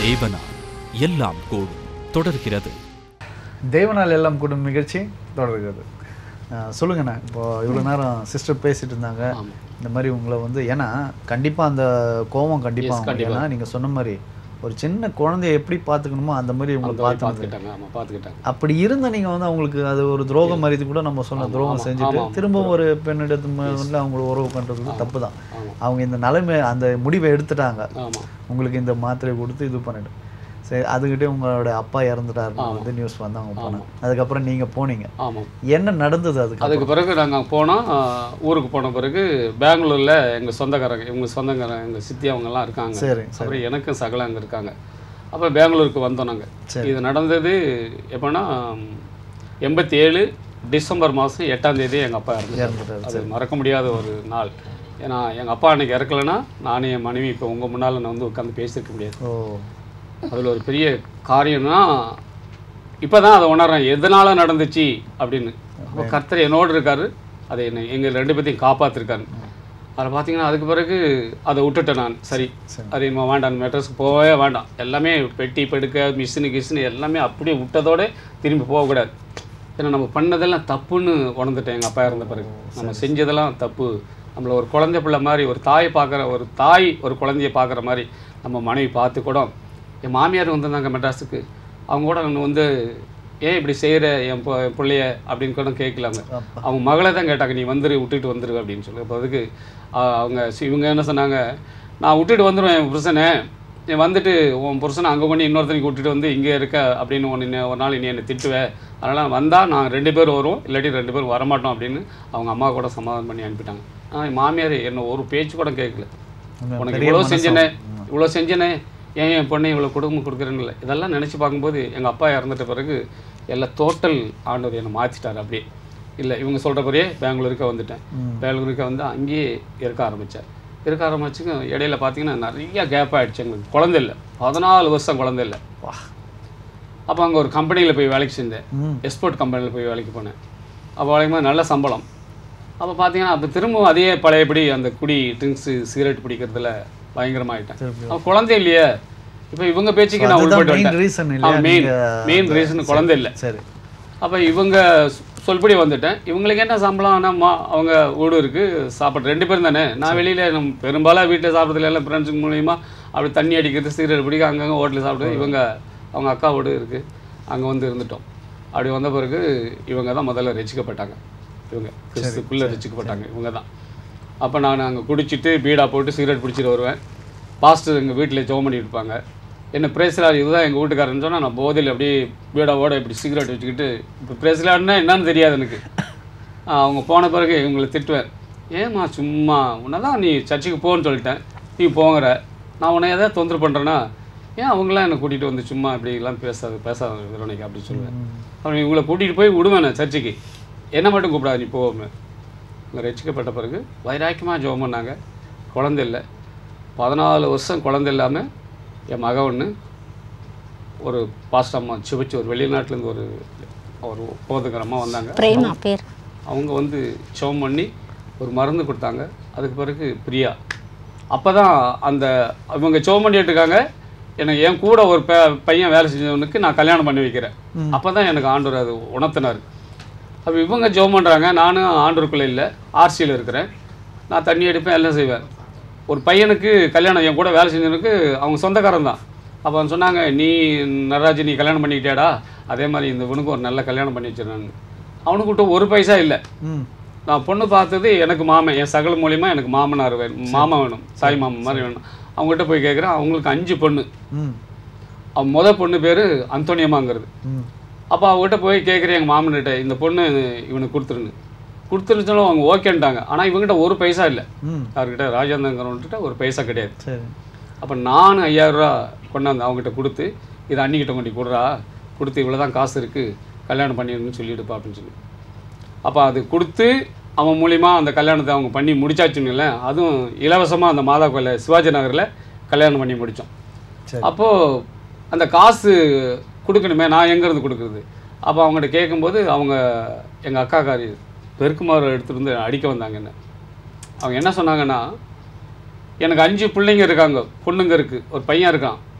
தேவனால் எல்லாம் கூடும் தொடர்கிறது தேவனால் எல்லாம் கூடும் நிகழ்ச்சி தொடர்கிறது அஹ் சொல்லுங்கண்ணா இப்போ இவ்வளோ நேரம் சிஸ்டர் பேசிட்டு இருந்தாங்க இந்த மாதிரி உங்களை வந்து ஏன்னா கண்டிப்பாக அந்த கோபம் கண்டிப்பாக ஏன்னா நீங்கள் சொன்ன மாதிரி ஒரு சின்ன குழந்தைய எப்படி பார்த்துக்கணுமோ அந்த மாதிரி உங்களை பார்த்து பார்த்துக்கிட்டாங்க ஆமாம் பார்த்துக்கிட்டாங்க அப்படி இருந்த நீங்கள் வந்து அவங்களுக்கு அது ஒரு துரோகம் மாதிரி கூட நம்ம சொன்ன துரோகம் செஞ்சுட்டு திரும்ப ஒரு பெண்ணிடத்து வந்து அவங்கள உறவு பண்ணுறது தப்பு தான் ஆமா. அவங்க இந்த நிலைமை அந்த முடிவை எடுத்துட்டாங்க ஆமாம் உங்களுக்கு இந்த மாத்திரை கொடுத்து இது பண்ணிட்டு சரி அதுக்கிட்டே உங்களோட அப்பா இறந்துட்டாருன்னு வந்து நியூஸ் வந்து அவங்க போனாங்க அதுக்கப்புறம் நீங்க போனீங்க ஆமாம் என்ன நடந்தது அதுக்கு அதுக்கு பிறகு நாங்கள் போனோம் ஆஹ், ஊருக்கு போன பிறகு பெங்களூரில் எங்கள் சொந்தக்காரங்க இவங்க சொந்தக்காரங்க எங்கள் சித்தி அவங்கெல்லாம் இருக்காங்க சரி அப்புறம் எனக்கும் சகல அங்கே இருக்காங்க அப்போ பெங்களூருக்கு வந்தோம் நாங்கள் இது நடந்தது எப்போன்னா எண்பத்தி ஏழு டிசம்பர் மாதம் எட்டாம் தேதி எங்கள் அப்பா இறந்துட்டாரு இறந்துட்டாரு அது மறக்க முடியாத ஒரு நாள் ஏன்னா எங்கள் அப்பா அன்னைக்கு இறக்கலைன்னா நானும் என் மனைவி இப்போ உங்கள் முன்னால் நான் வந்து உட்காந்து பேசியிருக்க முடியாது ஓ அதில் ஒரு பெரிய காரியம்னா இப்போ தான் அதை உணர்றேன் எதனால நடந்துச்சு அப்படின்னு அப்போ கர்த்தர் என்னோடு இருக்காரு அதை என்னை எங்கள் ரெண்டு பேர்த்தையும் காப்பாற்றிருக்காரு அதில் பார்த்தீங்கன்னா அதுக்கு பிறகு அதை விட்டுட்டேன் நான் சரி அது இனிமே வேண்டாம் மெட்ரஸ்க்கு போகவே வேண்டாம் எல்லாமே பெட்டி படுக்க மிஷினு கிஷினு எல்லாமே அப்படியே விட்டதோட திரும்பி போகக்கூடாது ஏன்னா நம்ம பண்ணதெல்லாம் தப்புன்னு உணர்ந்துட்டேன் எங்கள் அப்பா இறந்த பிறகு நம்ம செஞ்சதெல்லாம் தப்பு நம்மளை ஒரு குழந்தை பிள்ளை மாதிரி ஒரு தாயை பார்க்குற ஒரு தாய் ஒரு குழந்தைய பார்க்குற மாதிரி நம்ம மனைவி பார்த்து கூட என் மாமியார் வந்திருந்தாங்க மெட்ராஸுக்கு அவங்க கூட நான் வந்து ஏன் இப்படி செய்கிற என் பொ- என் பிள்ளைய அப்படின்னு கூட கேட்கலாங்க அவங்க மகளை தான் கேட்டாங்க நீ வந்துரு விட்டுட்டு வந்துரு அப்படின்னு சொல்லி அப்போ அதுக்கு ஆஹ், அவங்க சி- இவங்க என்ன சொன்னாங்க நான் விட்டுட்டு வந்துடுவேன் என் புருஷனை நீ வந்துட்டு உன் புருஷனை அங்கே கொண்டு இன்னொருத்தனைக்கு விட்டுட்டு வந்து இங்கே இருக்க அப்படின்னு ஒன்று ஒரு நாள் நீ என்னை திட்டுவேன் அதனால் வந்தால் நான் ரெண்டு பேரும் வருவோம் இல்லாட்டி ரெண்டு பேரும் வரமாட்டோம் அப்படின்னு அவங்க அம்மா கூட சமாதானம் பண்ணி அனுப்பிட்டாங்க ஆனால் என் மாமியார் என்ன ஒரு பேச்சு கூட கேட்கல உனக்கு இவ்வளோ செஞ்சனே இவ்வளோ செஞ்சனே ஏன் என் பொண்ணை இவ்வளோ குடும்பம் கொடுக்குறேன்னு இல்லை இதெல்லாம் நினச்சி பார்க்கும்போது எங்கள் அப்பா இறந்துட்ட பிறகு எல்லாம் டோட்டல் ஆண்டவர் என்னை மாற்றிட்டார் அப்படியே இல்லை இவங்க சொல்கிறபடியே பெங்களூருக்கு வந்துட்டேன் பெங்களூருக்கு வந்து அங்கேயே இருக்க ஆரம்பித்தேன் இருக்க ஆரம்பிச்சுங்க இடையில பார்த்தீங்கன்னா நிறைய கேப் ஆகிடுச்சு எங்களுக்கு குழந்தை இல்லை பதினாலு வருஷம் குழந்தை இல்லை வா அப்போ அங்கே ஒரு கம்பெனியில் போய் வேலைக்கு செஞ்சேன் ம் எக்ஸ்போர்ட் கம்பெனியில் போய் வேலைக்கு போனேன் அப்போ வேலைக்கு போது நல்ல சம்பளம் அப்போ பார்த்தீங்கன்னா அப்போ திரும்பவும் அதே பழையபடி அந்த குடி ட்ரிங்க்ஸு சிகரெட் பிடிக்கிறதுல பயங்கரமாயிட்டேன் திருப்பி. அவன் குழந்தை இல்லையே இப்போ இவங்க பேச்சுக்கு நான் அதுதான் உள்பட்டு மெயின் வந்துட்டேன் ரீசன் இல்லையா மெயின் நீங்க மெயின் ரீசன் குழந்தை இல்லை சரி அப்போ இவங்க சொ- சொல்படி வந்துட்டேன் இவங்களுக்கு என்ன சம்பளம் ஆனால் மா அவங்க வீடு இருக்குது சாப்பிட்ற ரெண்டு பேரும் தானே நான் வெளியில் நம்ம பெரும்பாலும் வீட்டில் சாப்பிட்றதுல எல்லாம் ஃப்ரெண்ட்ஸுங்க மூலியமா அப்படி தண்ணி அடிக்கிறது சிகரெட் பிடிக்க அங்கங்கே ஹோட்டலில் சாப்பிடுறது இவங்க அவங்க அக்கா வீடு இருக்குது அங்கே வந்து இருந்துட்டோம் அப்படி வந்த பிறகு இவங்க தான் முதல்ல ரசிக்கப்பட்டாங்க இவங்க கிறிஸ்துக்குள்ளே ரசிக்கப்பட்டாங்க இவங்க தான் அப்போ நான் அங்கே குடிச்சிட்டு பீடா போட்டு சிகரெட் பிடிச்சிட்டு வருவேன் பாஸ்டர் எங்கள் வீட்டில் ஜோம் பண்ணிட்டு இருப்பாங்க என்ன பிரேசலார் இதுதான் எங்கள் வீட்டுக்காரன்னு சொன்னால் நான் போதையில் அப்படியே பீடாவோட இப்படி சிகரெட் வச்சுக்கிட்டு இப்போ பிரேசலார்னா என்னன்னு தெரியாது எனக்கு ஆ, அவங்க போன பிறகு இவங்களை திட்டுவேன் ஏம்மா சும்மா உன்னை தான் நீ சர்ச்சுக்கு போன்னு சொல்லிட்டேன் நீ போங்கிற நான் உன்னை எதாவது தொந்தரவு பண்ணுறேன்னா ஏன் அவங்களாம் என்னை கூட்டிகிட்டு வந்து சும்மா இப்படிலாம் பேசாது பேசாத விரோனிக்கு அப்படி சொல்லுவேன் அப்புறம் இவங்களை கூட்டிகிட்டு போய் விடுவேன் நான் சர்ச்சுக்கு என்ன மட்டும் கூப்பிடாது நீ போவோமே இங்கே ரசிக்கப்பட்ட பிறகு வைராக்கியமாக ஜெபம் பண்ணாங்க குழந்தை இல்லை பதினாலு வருஷம் குழந்தை இல்லாமல் என் மக ஒன்று ஒரு பாஸ்ட் அம்மா சிவச்சு ஒரு வெளிநாட்டிலேருந்து ஒரு ஒரு போதுங்கிற அம்மா வந்தாங்க பிரேமா பேர் அவங்க வந்து ஜெபம் பண்ணி ஒரு மருந்து கொடுத்தாங்க அதுக்கு பிறகு பிரியா அப்போ தான் அந்த இவங்க ஜெபம் பண்ணிட்டு இருக்காங்க எனக்கு என் கூட ஒரு ப பையன் வேலை செஞ்சவனுக்கு நான் கல்யாணம் பண்ணி வைக்கிறேன் அப்போ தான் எனக்கு ஆண்டவர் அது உணர்த்தினார் அப்போ இவங்க ஜெபம் பண்ணுறாங்க நானும் ஆண்டவருக்குள்ளே இல்லை ஆர்சியில் இருக்கிறேன் நான் தண்ணி அடிப்பேன் எல்லாம் செய்வேன் ஒரு பையனுக்கு கல்யாணம் என் கூட வேலை செஞ்சவனுக்கு அவங்க சொந்தக்காரன் தான் அப்போ அவன் சொன்னாங்க நீ நடராஜ் நீ கல்யாணம் பண்ணிக்கிட்டியாடா அதே மாதிரி இந்த இவனுக்கு ஒரு நல்ல கல்யாணம் பண்ணி வச்சிருந்தாங்க அவனுக்கு விட்டு ஒரு பைசா இல்லை ம் நான் பொண்ணு பார்த்தது எனக்கு மாமன் என் சகல மூலியமா எனக்கு மாமனார் வேணும் மாமா வேணும் சாய் மாமன் மாதிரி வேணும் அவங்ககிட்ட போய் கேட்குறேன் அவங்களுக்கு அஞ்சு பொண்ணு ம் அவன் முத பொண்ணு பேர் அந்தோனியம்மாங்கிறது ம் அப்போ அவங்ககிட்ட போய் கேட்குறேன் எங்கள் மாமன்கிட்ட இந்த பொண்ணு இவனுக்கு கொடுத்துருன்னு கொடுத்துருச்சாலும் அவங்க ஓகேன்ட்டாங்க ஆனால் இவங்ககிட்ட ஒரு பைசா இல்லை ம் யார்கிட்ட ராஜேந்திரங்கிறவன்கிட்ட ஒரு பைசா கிடையாது சரி அப்போ நான் ஐயாயிரரூவா கொண்டாந்து அவங்ககிட்ட கொடுத்து இதை அண்ணிக்கிட்ட கொண்டு கொடுறா கொடுத்து இவ்வளோ தான் காசு இருக்குது கல்யாணம் பண்ணிடுன்னு சொல்லிடுப்பா அப்படின்னு சொல்லி அப்போ அது கொடுத்து அவன் மூலிமா அந்த கல்யாணத்தை அவங்க பண்ணி முடிச்சாச்சுன்னு அதுவும் இலவசமாக அந்த மாதா கோயில் சிவாஜி நகரில் கல்யாணம் பண்ணி முடித்தோம் சரி. அப்போது அந்த காசு கொடுக்கணுமே நான் எங்கேருந்து கொடுக்குறது அப்போ அவங்ககிட்ட கேட்கும்போது அவங்க எங்கள் அக்காக்காரி பெருக்குமாறு எடுத்துகிட்டு வந்து அடிக்க வந்தாங்க என்ன அவங்க என்ன சொன்னாங்கன்னா எனக்கு அஞ்சு பிள்ளைங்க இருக்காங்க பொண்ணுங்க இருக்குது ஒரு பையன் இருக்கான்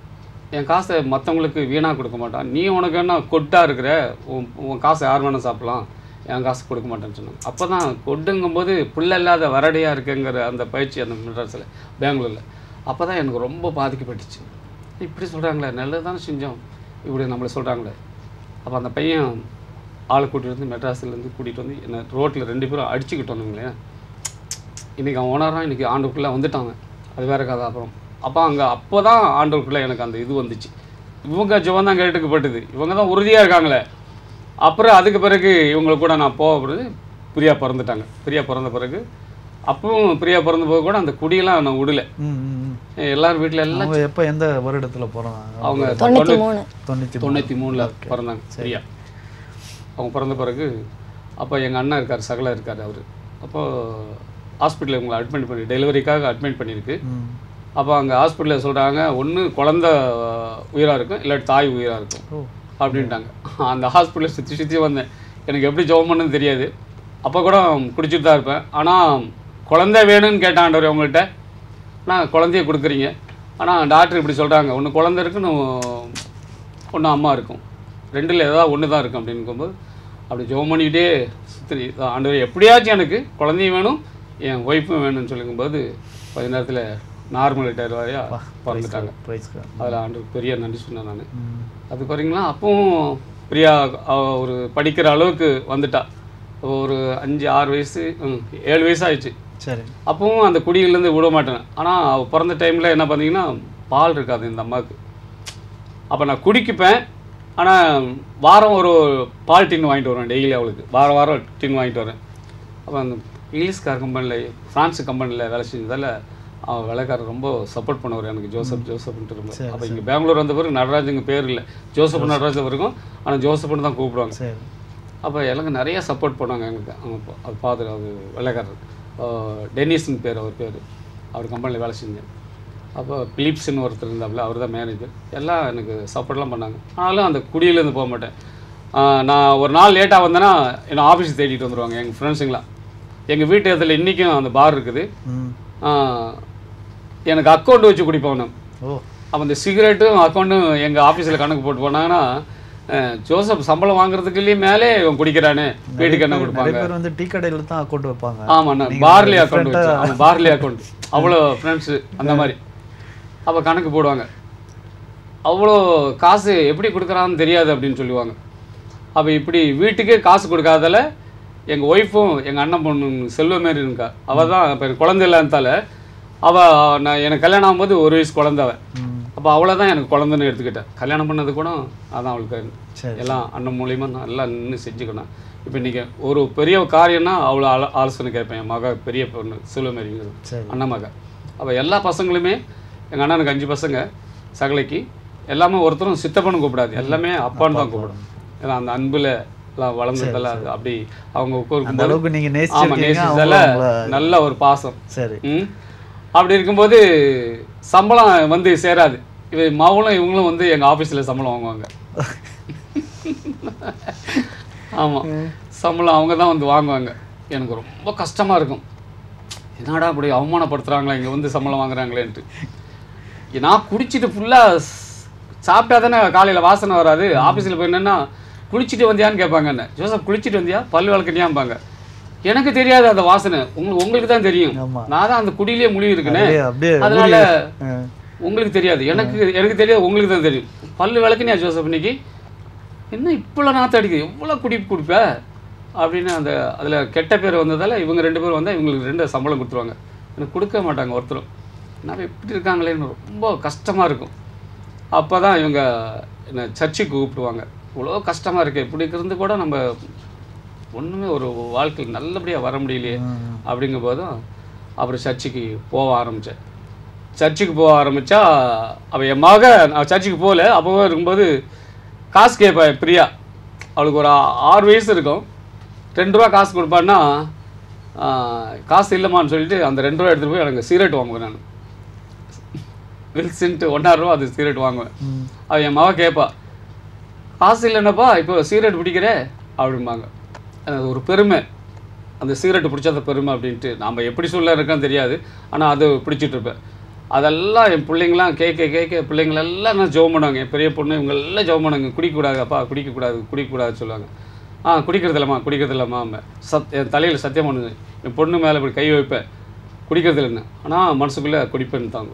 என் காசை மற்றவங்களுக்கு வீணாக கொடுக்க மாட்டான் நீ உனக்கு என்ன கொட்டாக இருக்கிற உன் உன் காசை யார் வேணால் சாப்பிடலாம் என் காசு கொடுக்க மாட்டேன்னு சொன்னாங்க அப்போ தான் கொட்டுங்கும்போது புள்ள இல்லாத வரடையாக இருக்குங்கிற அந்த பயிற்சி அந்த மெட்ராஸில் பெங்களூரில் அப்போ தான் எனக்கு ரொம்ப பாதிக்கப்பட்டுச்சு இப்படி சொல்கிறாங்களே நல்லது தானே செஞ்சோம் இப்படி நம்மளை சொல்கிறாங்களே அப்போ அந்த பையன் ஆளை கூட்டிகிட்டு வந்து மெட்ராஸ்லேருந்து கூட்டிகிட்டு வந்து என்னை ரோட்டில் ரெண்டு பேரும் அடிச்சுக்கிட்டு வந்தாங்களே இன்றைக்கி அவன் ஓனராக இன்றைக்கி ஆண்டுக்குள்ளே வந்துட்டாங்க அது வேற கதை அப்புறம் அப்போ அங்கே அப்போ தான் ஆண்டுக்குள்ளே எனக்கு அந்த இது வந்துச்சு இவங்க ஜெபம் தான் கேட்டுக்கப்பட்டது இவங்க தான் உறுதியாக இருக்காங்களே அப்புறம் அதுக்கு பிறகு இவங்க கூட நான் போக பிறகு பிரியா பிறந்துட்டாங்க பிரியா பிறந்த பிறகு அப்பவும் பிரியா பிறந்த போது கூட அந்த குடியெல்லாம் நான் விடல ம், ம், ம். எல்லாரும் வீட்டில் எல்லாம் அவங்க எப்போ எந்த வருடத்துல பிறந்தாங்க அவங்க தொண்ணூற்றி மூணு தொண்ணூற்றி தொண்ணூற்றி மூணில் பிறந்தாங்க பிரியா அவங்க பிறந்த பிறகு அப்போ எங்கள் அண்ணன் இருக்கார் சகல இருக்கார் அவர் அப்போ ஹாஸ்பிட்டலில் இவங்களை அட்மிட் பண்ணி டெலிவரிக்காக அட்மிட் பண்ணியிருக்கு ம் அப்போ அங்கே ஹாஸ்பிட்டலில் சொல்கிறாங்க ஒன்று குழந்த உயிராக இருக்கும் இல்லாட்டி தாய் உயிராக இருக்கும் ஓ அப்படின்ட்டாங்க அந்த ஹாஸ்பிட்டலில் சுற்றி சுற்றி வந்தேன் எனக்கு எப்படி ஜெபம் பண்ணணும்னு தெரியாது அப்போ கூட குடிச்சிட்டு தான் இருப்பேன் ஆனால் குழந்தை வேணும்னு கேட்டான் ஆண்டவர் உங்கள்கிட்ட நான் குழந்தைய கொடுக்குறீங்க ஆனால் டாக்டர் இப்படி சொல்கிறாங்க ஒன்று குழந்தை இருக்குன்னு ஒன்று அம்மா இருக்கும் ரெண்டில் ஏதாவது ஒன்று தான் இருக்கும் அப்படிங்கும்போது அப்படி ஜெபம் பண்ணிக்கிட்டே சுற்றி ஆண்டவர் எப்படியாச்சும் எனக்கு குழந்தையும் வேணும் என் ஒய்ஃபும் வேணும்னு சொல்லிக்கும்போது கொஞ்ச நேரத்தில் நார்மல் டெலிவரியா பிறந்துட்டாங்க பிரைஸ்க்கு அதில் ஆண்டவர் பெரிய நன்றி சொன்னேன் நான் ம் அது பாருங்களா அப்பவும் பிரியா அவ ஒரு படிக்கிற அளவுக்கு வந்துட்டா ஒரு அஞ்சு ஆறு வயசு ம், ஏழு வயசு ஆயிடுச்சு சரி அப்பவும் அந்த குடியிலேருந்து விட மாட்டேன் ஆனால் அவள் பிறந்த டைமில் என்ன பார்த்தீங்கன்னா பால் இருக்காது இந்த அம்மாவுக்கு அப்போ நான் குடிக்குப்பேன் ஆனால் வாரம் ஒரு பால் டின் வாங்கிட்டு வருவேன் டெய்லி அவளுக்கு வாரம் வாரம் டின் வாங்கிட்டு வரேன் அப்போ அந்த இங்கிலீஷ்கார் கம்பெனியில் ஃப்ரான்ஸ் கம்பெனியில் வேலை செஞ்சதால் அவன் வேலைக்காரர் ரொம்ப சப்போர்ட் பண்ணுவார் எனக்கு ஜோசப் ஜோசப்ன்ட்டு ரொம்ப அப்போ இங்கே பெங்களூர் வந்த பிறகு நடராஜுங்க பேர் இல்லை ஜோசப் நடராஜ் வரைக்கும் ஆனால் ஜோசப்னு தான் கூப்பிடுவாங்க சரி அப்போ எனக்கு நிறைய சப்போர்ட் பண்ணாங்க எங்களுக்கு அவங்க பா- அது ஃபாதர் அவர் வெள்ளைக்காரர் ஆஹ் டென்னிஸ்னு பேர் அவர் பேர் அவர் கம்பெனியில் வேலை செஞ்சேன் அப்போ பிலிப்ஸ்னு ஒருத்தர் இருந்தாப்புல அவர் தான் மேனேஜர் எல்லாம் எனக்கு சப்போர்ட்லாம் பண்ணாங்க ஆனாலும் அந்த குடியிலேருந்து போக மாட்டேன் ஆஹ் நான் ஒரு நாள் லேட்டாக வந்தேன்னா என்னை ஆஃபீஸ் தேடிட்டு வந்துடுவாங்க எங்கள் ஃப்ரெண்ட்ஸுங்களாம் எங்கள் வீட்டு இடத்துல இன்றைக்கும் அந்த பார் இருக்குது ம் ஆஹ் எனக்கு அக்கௌண்ட் வச்சு குடிப்போம் நான் ஓ அப்போ இந்த சிகரெட்டும் அக்கௌண்ட்டும் எங்கள் ஆஃபீஸில் கணக்கு போட்டு போனாங்கன்னா அஹ், ஜோசப் சம்பளம் வாங்குறதுக்குள்ளேயே மேலே இவன் குடிக்கிறானே வீட்டுக்கு என்ன நிறைய கொடுப்பாங்க பேர் வந்து டீ கடையில தான் அக்கௌண்ட் வைப்பாங்க ஆமாண்ணா பார்லி அக்கௌண்ட் வச்சு ஆமாம் பார்லி அக்கௌண்ட் அவ்வளோ ஃப்ரெண்ட்ஸு அந்த மாதிரி அப்போ கணக்கு போடுவாங்க அவ்வளோ காசு எப்படி கொடுக்குறான்னு தெரியாது அப்படின்னு சொல்லுவாங்க அப்போ இப்படி வீட்டுக்கே காசு கொடுக்காதால எங்கள் ஒய்ஃபும் எங்கள் அண்ணன் பொண்ணு செல்வமேரி இருக்கா அவள் தான் இப்போ குழந்தை இல்லாததால அவள் நான் எனக்கு கல்யாணம் ஆகும்போது ஒரு வயசு குழந்தை அவள் ம் அப்போ அவளை தான் எனக்கு குழந்தைன்னு எடுத்துக்கிட்டேன் கல்யாணம் பண்ணது கூட அதான் அவளுக்கு சரி. எல்லாம் அண்ணன் மூலியமா நான் எல்லாம் நின்று செஞ்சுக்கணும் இப்போ இன்றைக்கி ஒரு பெரிய காரியம்னா அவ்வளோ ஆலோ ஆலோசனை கேட்பேன் என் மக பெரிய பொண்ணு சிலுவமேரிங்கிறது சரி அண்ணன் மக அப்போ எல்லா பசங்களுமே எங்கள் அண்ணனுக்கு அஞ்சு பசங்க சகலைக்கு எல்லாமே ஒருத்தரும் சித்தப்பன்னு கூப்பிடாது எல்லாமே அப்பான்னு தான் கூப்பிடும் ஏன்னா அந்த அன்பில் எல்லாம் வளர்ந்ததெல்லாம் அது அப்படி அவங்க அந்த உட்காருக்கும்போது அளவுக்கு நீங்க ஆமாம் நேசிச்சிருக்கீங்க அவங்க நேசிச்சதால உங்களை- நல்ல ஒரு பாசம் சரி ம் அப்படி இருக்கும்போது சம்பளம் வந்து சேராது இவ மகளும் இவங்களும் வந்து எங்கள் ஆஃபீஸில் சம்பளம் வாங்குவாங்க ஆமாம் சம்பளம் அவங்க தான் வந்து வாங்குவாங்க எனக்கு ரொம்ப கஷ்டமாக இருக்கும் என்னடா அப்படி அவமானப்படுத்துகிறாங்களே இங்கே வந்து சம்பளம் வாங்குறாங்களேன்ட்டு நான் குடிச்சிட்டு ஃபுல்லாக சாப்பிட்டா தானே காலையில் வாசனை வராது ஆஃபீஸில் போய் என்னன்னா குளிச்சுட்டு வந்தியான்னு கேட்பாங்க என்ன ஜோசப் குளிச்சுட்டு வந்தியா பல் விளக்கட்டியாம்பாங்க எனக்கு தெரியாது அந்த வாசனை உங்களுக்கு உங்களுக்கு தான் தெரியும் ஆமா. நான் தான் அந்த குடியிலே முழுகி இருக்கேனே அப்படியே அப்படியே அதனால ஆ. உங்களுக்கு தெரியாது எனக்கு எனக்கு தெரியாது உங்களுக்கு தான் தெரியும் பல்லு விளக்குனியா ஜோசப் இன்னைக்கு என்ன இப்போலாம் நாற்று அடிக்குது எவ்வளோ குடி குடிப்ப அப்படின்னு அந்த அதில் கெட்ட பேர் வந்ததால் இவங்க ரெண்டு பேரும் வந்தால் இவங்களுக்கு ரெண்டு சம்பளம் கொடுத்துருவாங்க எனக்கு கொடுக்க மாட்டாங்க ஒருத்தரும் நான் எப்படி இருக்காங்களேன்னு ரொம்ப கஷ்டமாக இருக்கும் அப்போ தான் இவங்க என்னை சர்ச்சுக்கு கூப்பிடுவாங்க இவ்வளோ கஷ்டமாக இருக்குது இப்படி இருந்து கூட நம்ம ஒன்றுமே ஒரு வாழ்க்கையில் நல்லபடியாக வர முடியலையே ம். அப்படிங்கும்போதும் அப்புறம் சர்ச்சுக்கு போக ஆரம்பித்தேன் சர்ச்சுக்கு போக ஆரம்பித்தா அவள் என் மக நான் சர்ச்சுக்கு போகல அப்போவே இருக்கும்போது காசு கேட்பேன் பிரியா அவளுக்கு ஒரு ஆ- ஆறு வயசு இருக்கும் ரெண்டு ரூபா காசு கொடுப்பான்னா ஆ, காசு இல்லைம்மான்னு சொல்லிட்டு அந்த ரெண்டு ரூபா எடுத்துகிட்டு போய் எனக்கு சிகரெட் வாங்குவேன் நான் வில்சின்ட்டு ஒன்றாயிரம் ரூபா அது சிகரெட் வாங்குவேன் ம். அவள் என் மக கேட்பா காசு இல்லைன்னப்பா இப்போ சிகரெட் பிடிக்கிறே அப்படிம்பாங்க அது ஒரு பெருமை அந்த சிகரெட் பிடிச்சாத பெருமை அப்படின்ட்டு நாம் எப்படி சொல்ல இருக்கோன்னு தெரியாது ஆனால் அது பிடிச்சிட்டு இருப்பேன் அதெல்லாம் என் பிள்ளைங்களாம் கேட்க கேட்க பிள்ளைங்களெல்லாம் நான் ஜெபம் பண்ணுவாங்க என் பெரிய பொண்ணு இவங்க எல்லாம் ஜெபம் பண்ணுவாங்க குடிக்கக்கூடாது அப்பா குடிக்கக்கூடாது குடிக்கக்கூடாது சொல்லுவாங்க ஆ குடிக்கிறது இல்லைம்மா குடிக்கிறது இல்லைம்மா சத் என் தலையில் சத்தியம் பண்ணுது என் பொண்ணு மேலே இப்படி கை வைப்பேன் குடிக்கிறது இல்லைன்னு ஆனால் மனசுக்குள்ளே குடிப்பேன்னு தாங்க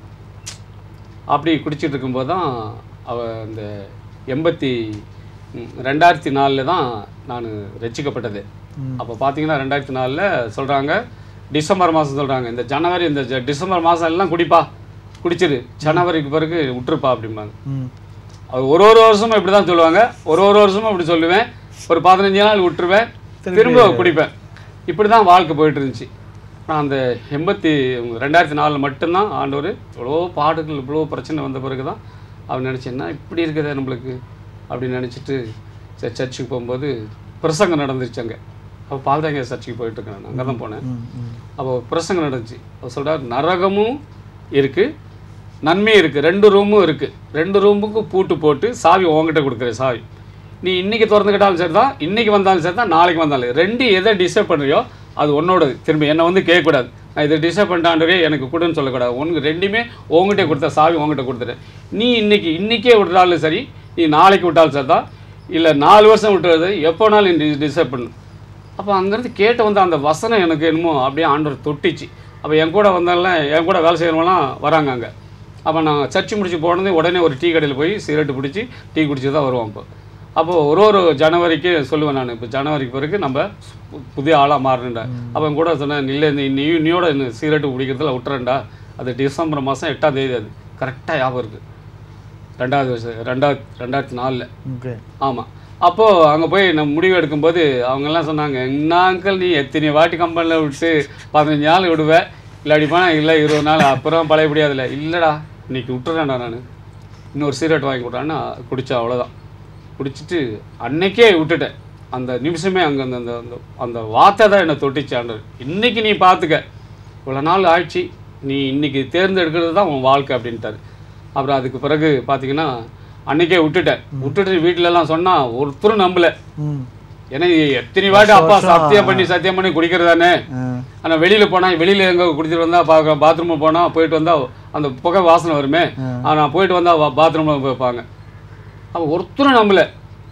அப்படி குடிச்சிட்டு இருக்கும்போது தான் அவ இந்த எண்பத்தி ம், ரெண்டாயிரத்தி நாலில் தான் நான் ரசிக்கப்பட்டது அப்போ பார்த்தீங்கன்னா ரெண்டாயிரத்தி நாலில் சொல்கிறாங்க டிசம்பர் மாதம் சொல்கிறாங்க இந்த ஜனவரி இந்த ஜ- டிசம்பர் மாதம் எல்லாம் குடிப்பா குடிச்சிரு ஜனவரிக்கு பிறகு விட்டுருப்பா அப்படிம்பாங்க ம் அது ஒரு ஒரு வருஷமும் இப்படி தான் சொல்லுவாங்க ஒரு ஒரு வருஷமும் இப்படி சொல்லுவேன் ஒரு பதினஞ்சு நாள் விட்டுருவேன் திரும்ப குடிப்பேன் இப்படி தான் வாழ்க்கை போயிட்டு இருந்துச்சு நான் அந்த எண்பத்தி ரெண்டாயிரத்தி நாலில் மட்டும்தான் ஆண்டவர் இவ்வளோ பாடுகள் இவ்வளோ பிரச்சனை வந்த பிறகு தான் அவன் நினச்சேன்னா இப்படி இருக்குதே நம்மளுக்கு அப்படின்னு நினச்சிட்டு சரி சர்ச்சுக்கு போகும்போது பிரசங்கம் நடந்துருச்சு அங்கே அப்போ பால்தாங்க சர்ச்சுக்கு போயிட்டு இருக்கேன் நான் அங்கே தான் போனேன் ம் ம் அப்போ பிரசங்கம் நடந்துச்சு அவர் சொல்றார் நரகமும் இருக்குது நன்மையும் இருக்குது ரெண்டு ரூமும் இருக்குது ரெண்டு ரூமுக்கும் பூட்டு போட்டு சாவி உங்ககிட்ட கொடுக்குறேன் சாவி நீ இன்னைக்கு திறந்துக்கிட்டாலும் சரி தான் இன்னைக்கு வந்தாலும் சரி தான் நாளைக்கு வந்தாலும் ரெண்டு எதை டிஸ்டர்ப் பண்ணுறியோ அது உன்னோடது திரும்பி என்னை வந்து கேட்கக்கூடாது நான் இதை டிஸ்டர்ப் பண்ணிட்டாண்டவே எனக்கு கொடுன்னு சொல்லக்கூடாது உனக்கு ரெண்டுமே உங்ககிட்ட கொடுத்த சாவி உங்ககிட்ட கொடுத்துட்டேன் நீ இன்னைக்கு இன்னைக்கே விட்டாலும் சரி நீ நாளைக்கு விட்டாலும் சரி தான் இல்லை நாலு வருஷம் விட்டுறது எப்போனாலும் நீ டிஸ்டர்ப் பண்ணு அப்போ அங்கேருந்து கேட்டு வந்த அந்த வசனம் எனக்கு என்னமோ அப்படியே ஆண்டவர் தொட்டிச்சு அப்போ என் கூட வந்தாலும் என் கூட வேலை செய்கிறவங்களாம் வராங்க அங்கே அப்போ நான் சர்ச்சு முடிச்சு போனது உடனே ஒரு டீ கடையில் போய் சிகரெட்டு பிடிச்சி டீ குடிச்சு தான் வருவோம் இப்போ அப்போ ஒரு ஒரு ஜனவரிக்கு சொல்லுவேன் நான் இப்போ ஜனவரிக்கு பிறகு நம்ம பு- புதிய ஆளாக மாறணுண்டா அப்போ என் கூட சொன்னேன் இல்லை நீ நீ நீயோட இந்த சிகரெட்டு குடிக்கிறதுல விட்டுறேன்டா அது டிசம்பர் மாதம் எட்டாம் தேதி அது கரெக்டாக ஞாபகம் இருக்குது ரெண்டாவது வருஷம் ரெண்டாவது ரெண்டாயிரத்தி நாலில் ஓகே ஆமாம் அப்போது அங்கே போய் நம்ம முடிவு எடுக்கும்போது அவங்கெல்லாம் சொன்னாங்க என்ன அங்கிள் நீ எத்தனை வாட்டி கம்பெனியில் விட்டு பதினஞ்சு நாள் விடுவேன் இல்லாடி போனால் இல்லை இருபது நாள் அப்புறம் பழையபடியாதுல இல்லைடா இன்னைக்கு விட்டுறேன்டா நான் இன்னொரு சீரட் வாங்கி கொடுறான்னு குடித்தேன் அவ்வளோதான் குடிச்சிட்டு அன்னைக்கே விட்டுட்டேன் அந்த நிமிஷமே அங்கே அந்த அந்த அந்த அந்த வார்த்தை தான் என்னை தொட்டிச்சு ஆண்டவர் இன்னைக்கு நீ பார்த்துக்க இவ்வளோ நாள் ஆயிடுச்சு நீ இன்னைக்கு தேர்ந்தெடுக்கிறது தான் உன் வாழ்க்கை அப்படின்ட்டாரு அப்புறம் அதுக்கு பிறகு பார்த்தீங்கன்னா அன்னைக்கே விட்டுட்டேன் விட்டுட்டு வீட்டிலலாம் சொன்னால் ஒருத்தரும் நம்பலை ம் ஏன்னா இது எத்தனை வாட்டி அப்பா சத்தியம் பண்ணி சத்தியம் பண்ணி குடிக்கிறதானே ஆ ஆனால் வெளியில் போனால் வெளியில் எங்கே குடிச்சிட்டு வந்தால் பார்க்க பாத்ரூமில் போனால் போயிட்டு வந்தால் அந்த புகை வாசனை வருமே ஆ, நான் போயிட்டு வந்தால் பாத்ரூமில் வைப்பாங்க அப்போ ஒருத்தரும் நம்பலை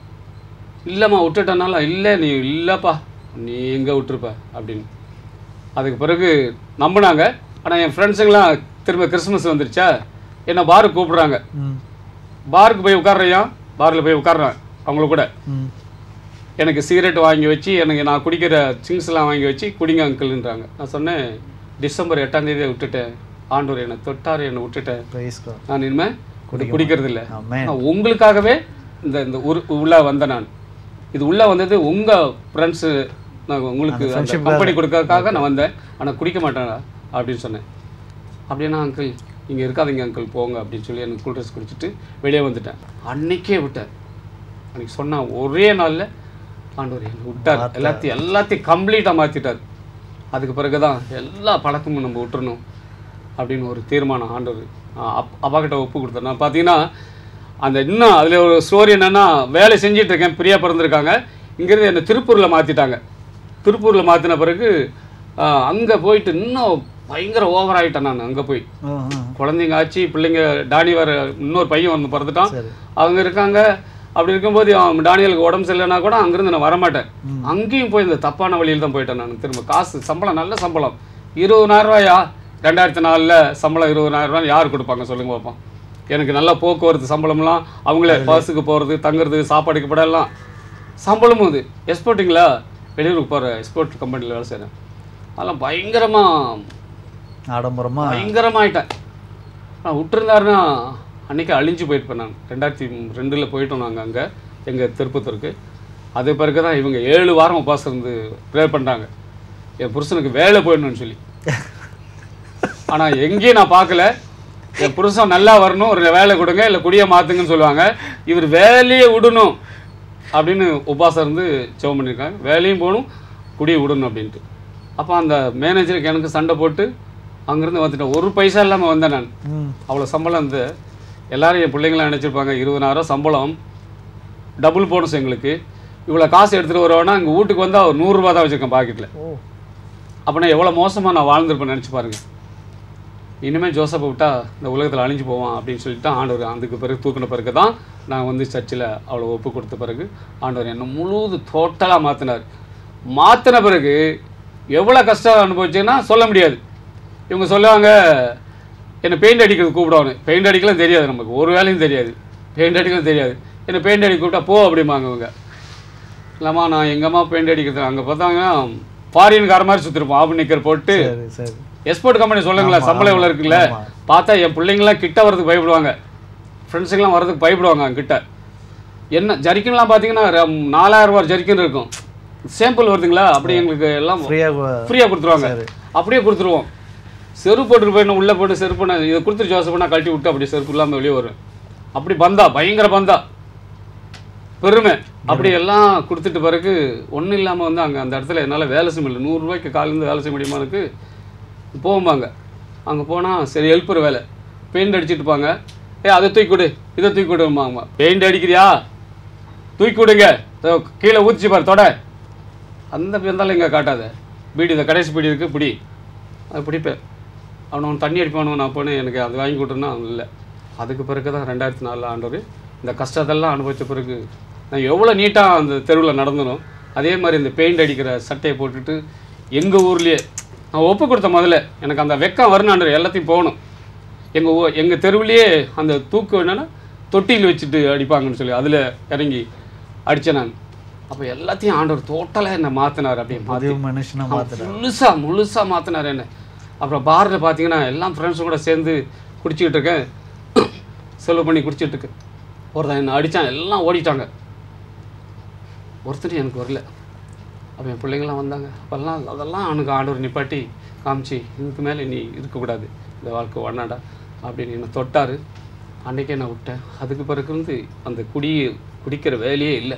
இல்லைம்மா விட்டுட்டனால இல்லை நீ இல்லைப்பா நீ எங்கே விட்டுருப்ப அப்படின்னு அதுக்கு பிறகு நம்பினாங்க ஆனால் என் ஃப்ரெண்ட்ஸுங்களாம் திரும்ப கிறிஸ்மஸ் வந்துருச்சா என்னை பாருக்கு கூப்பிடுறாங்க ம் பாருக்கு போய் உட்கார்றையா பாரில் போய் உட்கார்றேன் அவங்கள கூட ம் எனக்கு சிகரெட் வாங்கி வச்சு எனக்கு நான் குடிக்கிற திங்ஸ்லாம் வாங்கி வச்சு குடிங்க அங்கிள்ன்றாங்க நான் சொன்னேன் டிசம்பர் எட்டாம் தேதியை விட்டுட்டேன் ஆண்டவர் என்னை தொட்டார் என்னை விட்டுட்டேன் பிரைஸ் காட் நான் இனிமேல் குடி குடிக்கிறது இல்லை ஆமென் நான் உங்களுக்காகவே இந்த இந்த உரு உள்ளே வந்தேன் நான் இது உள்ளே வந்தது உங்கள் ஃப்ரெண்ட்ஸு நான் உங்களுக்கு அந்த கம்பெனி கொடுக்கறதுக்காக நான் வந்தேன் ஆனால் குடிக்க மாட்டேன் அப்படின்னு சொன்னேன் அப்படின்னா அங்கிள் இங்கே இருக்காதீங்க அங்கிள் போங்க அப்படின்னு சொல்லி எனக்கு கூல் ட்ரெஸ் குடிச்சிட்டு வெளியே வந்துட்டேன் அன்னைக்கே விட்டேன் அன்னைக்கு சொன்ன ஒரே நாளில் ஆண்டவர் என்னை விட்டார் எல்லாத்தையும் எல்லாத்தையும் கம்ப்ளீட்டாக மாற்றிட்டார் அதுக்கு பிறகு தான் எல்லா பழக்கமும் நம்ம விட்டுறணும் அப்படின்னு ஒரு தீர்மானம் ஆண்டவர் ஆஹ் அப் அப்பா கிட்ட ஒப்பு கொடுத்தேன் நான் பார்த்தீங்கன்னா அந்த இன்னும் அதில் ஒரு ஸ்டோரி என்னென்னா வேலை செஞ்சிட்டு இருக்கேன் பிரியா பிறந்திருக்காங்க இங்கேருந்து என்னை திருப்பூரில் மாற்றிட்டாங்க திருப்பூரில் மாற்றின பிறகு அங்கே போயிட்டு இன்னும் பயங்கர ஓவர் ஆகிட்டேன் நான் அங்கே போய் ஆ ஆ குழந்தைங்க ஆச்சு பிள்ளைங்க டானி வர இன்னொரு பையன் வந்து பிறந்துட்டான் சரி அவங்க இருக்காங்க அப்படி இருக்கும்போது அவன் டானியலுக்கு உடம்பு சரியில்லைனா கூட அங்கேருந்து நான் வரமாட்டேன் அங்கேயும் போய் இந்த தப்பான வழியில் தான் போயிட்டேன் நான் திரும்ப காசு சம்பளம் நல்ல சம்பளம் இருபதாயிரம் ரூபாயா ரெண்டாயிரத்தி நாலில் சம்பளம் இருபதாயிரம் ரூபாய் யார் கொடுப்பாங்க சொல்லுங்க பார்ப்போம் எனக்கு நல்ல போக்குவரத்து சம்பளம்லாம் அவங்களே பஸ்ஸுக்கு போகிறது தங்குறது சாப்பாடுக்கு படம் எல்லாம் சம்பளமும் இது எக்ஸ்போர்ட்டிங்களா வெளியூருக்கு போகிற எக்ஸ்போர்ட் கம்பெனியில் வேலை செய்கிறேன் அதெல்லாம் பயங்கரமாக ஆடம்பரமா பயங்கரமாயிட்டேன் நான் விட்டுருந்தாருன்னா அன்றைக்கி அழிஞ்சு போயிருப்பேன் நான் ரெண்டாயிரத்தி ரெண்டில் போயிட்டோம் நாங்கள் அங்கே எங்கள் திருப்பத்தூருக்கு அது பிறகு தான் இவங்க ஏழு வாரம் உபாசம் இருந்து ப்ரேயர் பண்ணுறாங்க என் புருஷனுக்கு வேலை போயிடணும்னு சொல்லி ஆனால் எங்கேயும் நான் பார்க்கல என் புருஷன் நல்லா வரணும் ஒரு வேலை கொடுங்க இல்லை குடியை மாற்றுங்கன்னு சொல்லுவாங்க இவர் வேலையை விடணும் அப்படின்னு உபாசம் இருந்து ஜெபம் பண்ணியிருக்காங்க வேலையும் போகணும் குடியை விடணும் அப்படின்ட்டு அப்போ அந்த மேனேஜருக்கு எனக்கு சண்டை போட்டு அங்கேருந்து வந்துட்டேன் ஒரு பைசா இல்லாமல் வந்தேன் நான் ம் அவ்வளோ சம்பளம் வந்து எல்லாரும் என் பிள்ளைங்களாம் நினச்சிருப்பாங்க இருபதாயிரம் சம்பளம் டபுள் போனஸ் எங்களுக்கு இவ்வளோ காசு எடுத்துகிட்டு வருவோன்னா எங்கள் வீட்டுக்கு வந்தால் ஒரு நூறுரூவா தான் வச்சுருக்கேன் பாக்கெட்டில் ஓ அப்படின்னா எவ்வளோ மோசமாக நான் வாழ்ந்திருப்பேன் நினச்சி பாருங்க இனிமேல் ஜோசப்பை விட்டா இந்த உலகத்தில் அழிஞ்சு போவான் அப்படின்னு சொல்லிட்டு ஆண்டவர் அதுக்கு பிறகு தூக்கின பிறகு தான் நான் வந்து சர்ச்சில் அவ்வளோ ஒப்பு கொடுத்த பிறகு ஆண்டவர் என்னை முழுது டோட்டலாக மாற்றினார் மாற்றின பிறகு எவ்வளோ கஷ்டம் அனுபவிச்சேன்னா சொல்ல முடியாது இவங்க சொல்லுவாங்க என்னை பெயிண்ட் அடிக்கிறது கூப்பிடுவாங்க பெயிண்ட் அடிக்கலாம் தெரியாது நமக்கு ஒரு வேலையும் தெரியாது பெயிண்ட் அடிக்கலாம் தெரியாது என்னை பெயிண்ட் அடிக்க கூப்பிட்டா போ அப்படிம்பாங்க இவங்க இல்லைம்மா நான் எங்கம்மா பெயிண்ட் அடிக்கிறது அங்கே பார்த்தாங்கன்னா ஃபாரின்கார மாதிரி சுற்றிருப்போம் ஆப்பு நிக்கர் போட்டு சரி சரி எக்ஸ்போர்ட் கம்பெனி சொல்லுங்களேன் சம்பளம் எவ்வளோ இருக்குல்ல ஆமா. பார்த்தா என் பிள்ளைங்களாம் கிட்ட வரதுக்கு பயப்படுவாங்க ஃப்ரெண்ட்ஸுங்கெல்லாம் வரதுக்கு பயப்படுவாங்க அங்க கிட்ட என்ன ஜரிக்கன்லாம் பார்த்தீங்கன்னா ர- நாலாயிரம் ரூபாய் ஜரிக்கன் இருக்கும் சேம்பிள் வருதுங்களா அப்படி எங்களுக்கு எல்லாம் ஃப்ரீயாக ஃப்ரீயாக கொடுத்துருவாங்க அப்படியே கொடுத்துருவோம் செருப்பு போட்டுட்டு போய் உள்ளே போட்டு செருப்பு நான் இதை கொடுத்துட்டு ஜோசப் நான் கழட்டி விட்டு அப்படியே செருப்பு இல்லாமல் வெளியே வரும் அப்படி பந்தா பயங்கர பந்தா பெருமை அப்படி எல்லாம் கொடுத்துட்டு பிறகு ஒன்றும் இல்லாமல் வந்து அங்கே அந்த இடத்துல என்னால் வேலை செய்ய முடியல நூறுரூவாய்க்கு காலேருந்து வேலை செய்ய முடியுமா எனக்கு போகும்பாங்க அங்கே போனால் சரி ஹெல்ப்பர் வேலை பெயிண்ட் அடிச்சிட்டு இருப்பாங்க ஏ அதை தூக்கி கொடு இதை தூக்கி கொடுமாங்க பெயிண்ட் அடிக்கிறியா தூக்கி கொடுங்க இதோ கீழே ஊற்றிச்சு பாரு தொட அந்த இருந்தாலும் இங்கே காட்டாத பீடி இந்த கடைசி பீடி இருக்குது பிடி அது பிடிப்பேன் அவனை அவன் தண்ணி அடிப்பானு நான் போனேன் எனக்கு அது வாங்கி கொடுத்தேன்னா இல்லை அதுக்கு பிறகு தான் ரெண்டாயிரத்தி நாலில் ஆண்டவர் இந்த கஷ்டத்தெல்லாம் அனுபவித்த பிறகு நான் எவ்வளோ நீட்டாக அந்த தெருவில் நடந்தனோ அதே மாதிரி இந்த பெயிண்ட் அடிக்கிற சட்டையை போட்டுட்டு எங்கள் ஊர்லேயே நான் ஒப்பு கொடுத்த முதல்ல எனக்கு அந்த வெக்கம் வரணும் எல்லாத்தையும் போகணும் எங்கள் ஊ எங்கள் தெருவுலேயே அந்த தூக்கு என்னன்னா தொட்டியில் வச்சுட்டு அடிப்பாங்கன்னு சொல்லி அதில் இறங்கி அடித்தேன் நான் அப்போ எல்லாத்தையும் ஆண்டவர் டோட்டலாக என்னை மாற்றினார் அப்படியே மாற்றி பதிவு மனுஷனா மாத்துறேன் முழுசா முழுசா மாற்றினார் என்ன அப்புறம் பாரில் பார்த்தீங்கன்னா எல்லாம் ஃப்ரெண்ட்ஸும் கூட சேர்ந்து குடிச்சிக்கிட்டு இருக்கேன் செலவு பண்ணி குடிச்சிட்டு இருக்கேன் ஒருத்தன் என்னை அடித்தான் எல்லாம் ஓடிட்டாங்க ஒருத்தர் எனக்கு வரல அப்போ என் பிள்ளைங்களாம் வந்தாங்க அப்போல்லாம் அதெல்லாம் அவனுக்கு ஆண்டவர் நிப்பாட்டி காமிச்சு இதுக்கு மேலே நீ இருக்கக்கூடாது இந்த வாழ்க்கை ஒன்னாடா அப்படின்னு என்னை தொட்டார் அன்றைக்கே நான் விட்டேன் அதுக்கு பிறகு வந்து அந்த குடி குடிக்கிற வேலையே இல்லை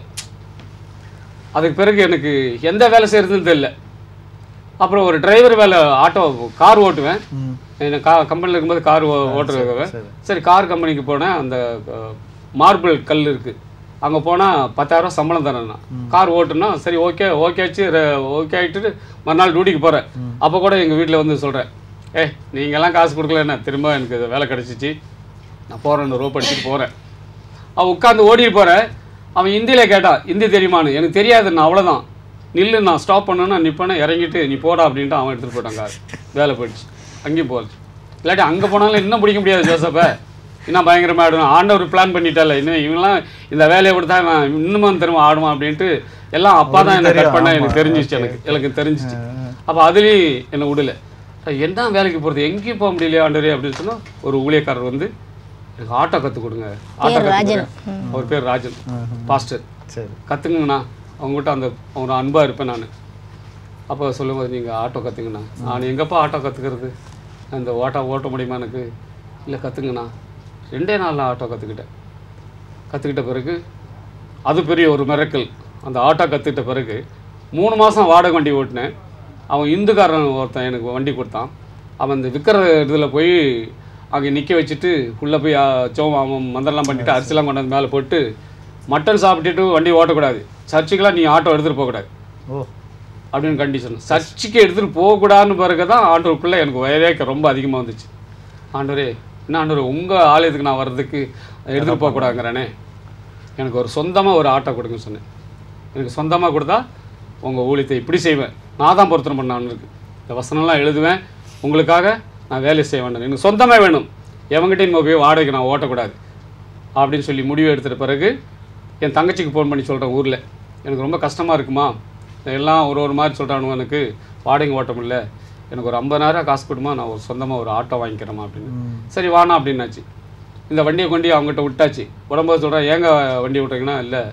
அதுக்கு பிறகு எனக்கு எந்த வேலை செய்கிறதுன்னு தெரியல அப்புறம் ஒரு டிரைவர் வேலை ஆட்டோ கார் ஓட்டுவேன் ம் நான் கா கம்பெனியில் இருக்கும்போது கார் ஓட்டுறதுக்காக சரி. சரி கார் கம்பெனிக்கு போனேன் அந்த மார்பிள் கல் இருக்குது அங்கே போனால் பத்தாயிரம் சம்பளம் தரேன் நான் கார் ஓட்டுனா சரி ஓகே ஓகே ஆச்சு ஓகே ஆகிட்டு மறுநாள் டியூட்டிக்கு போகிறேன் அப்போ கூட எங்கள் வீட்டில் வந்து சொல்கிறேன் ஏ நீங்கள்லாம் காசு கொடுக்கல என்ன திரும்ப எனக்கு இது வேலை கிடச்சிச்சு நான் போகிறேன் ரோப் அடிச்சுட்டு போகிறேன் அவன் உட்காந்து ஓடிட்டு போகிறேன் அவன் ஹிந்தியில் கேட்டான் ஹிந்தி தெரியுமான்னு எனக்கு தெரியாது நான் அவ்வளோதான் நில்லு நான் ஸ்டாப் பண்ணேன்னா நிப்பேனே இறங்கிட்டு நீ போடா அப்படின்ட்டு அவன் எடுத்துகிட்டு போயிட்டான் கார் வேலை போயிடுச்சு அங்கேயும் போகல இல்லாட்டி அங்கே போனாலும் இன்னும் பிடிக்க முடியாது ஜோசப்பை இன்னும் பயங்கரமாக ஆடுவான் ஆண்டவர் பிளான் பண்ணிட்டால இன்னும் இவங்களாம் இந்த வேலையை கொடுத்தா இவன் இன்னும் திரும்ப ஆடுவான் அப்படின்ட்டு எல்லாம் அப்பா தான் என்னை கட் பண்ண எனக்கு தெரிஞ்சிச்சு எனக்கு எனக்கு தெரிஞ்சிச்சு அப்போ அதுலேயும் என்னை விடல என்ன வேலைக்கு போகிறது எங்கேயும் போக முடியலையா ஆண்டவரே அப்படின்னு சொன்னால் ஒரு ஊழியக்காரர் வந்து எனக்கு ஆட்டோ கற்றுக் கொடுங்க ஆட்டோ கற்றுக் அவர் பேர் ராஜன் பாஸ்டர் சரி கற்றுக்குங்கண்ணா அவங்ககிட்ட அந்த ஒரு அன்பாக இருப்பேன் நான் அப்போ சொல்லும்போது நீங்கள் ஆட்டோ கற்றுங்கண்ணா நான் எங்கப்பா ஆட்டோ கற்றுக்கிறது அந்த ஓட்டோ ஓட்ட முடியுமா எனக்கு இல்லை கற்றுங்கண்ணா ரெண்டே நாளில் ஆட்டோ கற்றுக்கிட்டேன் கற்றுக்கிட்ட பிறகு அது பெரிய ஒரு மிரக்கல் அந்த ஆட்டோ கற்றுக்கிட்ட பிறகு மூணு மாதம் வாடகை வண்டி ஓட்டினேன் அவன் இந்துக்காரன் ஒருத்தன் எனக்கு வண்டி கொடுத்தான் அவன் இந்த விற்கிற இதில் போய் அங்கே நிற்க வச்சுட்டு உள்ளே போய் ஆ, சோம் அவன் மந்திரம்லாம் பண்ணிட்டு அரிசிலாம் கொண்டாந்து மேலே போட்டு மட்டன் சாப்பிட்டுட்டு வண்டி ஓட்டக்கூடாது சர்ச்சுக்கெலாம் நீ ஆட்டோ எடுத்துகிட்டு போகக்கூடாது ஓ அப்படின்னு கண்டிஷன் சர்ச்சுக்கு எடுத்துகிட்டு போகக்கூடாதுன்னு பிறகு தான் ஆண்டவருக்குள்ளே எனக்கு வயதேக்க ரொம்ப அதிகமாக வந்துச்சு ஆண்டவரே என்ன ஆண்டவர் உங்கள் ஆலயத்துக்கு நான் வர்றதுக்கு எடுத்துகிட்டு போகக்கூடாதுங்கிறேனே எனக்கு ஒரு சொந்தமாக ஒரு ஆட்டோ கொடுங்கன்னு சொன்னேன் எனக்கு சொந்தமாக கொடுத்தா உங்கள் ஊழியத்தை இப்படி செய்வேன் நான் தான் பொருத்தனை பண்ண இருக்கு இந்த வசனம்லாம் எழுதுவேன் உங்களுக்காக நான் வேலை செய்ய வேண்டாம் எனக்கு சொந்தமாக வேணும் எவங்கிட்ட நம்ம போய் வாடகைக்கு நான் ஓட்டக்கூடாது அப்படின்னு சொல்லி முடிவு எடுத்துட்ட பிறகு என் தங்கச்சிக்கு ஃபோன் பண்ணி சொல்கிறேன் ஊரில் எனக்கு ரொம்ப கஷ்டமாக இருக்குமா எல்லாம் ஒரு ஒரு மாதிரி சொல்கிறானுங்க எனக்கு வாடகை ஓட்ட முடியல எனக்கு ஒரு ஐம்பதாயிரம் காசு கொடுமா நான் ஒரு சொந்தமாக ஒரு ஆட்டோ வாங்கிக்கிறேம்மா அப்படின்னு சரி வாண்ணா அப்படின்னாச்சு இந்த வண்டியை கொண்டு அவங்ககிட்ட விட்டாச்சு உடம்போது சொல்கிறேன் ஏங்க வண்டி விட்றீங்கன்னா இல்லை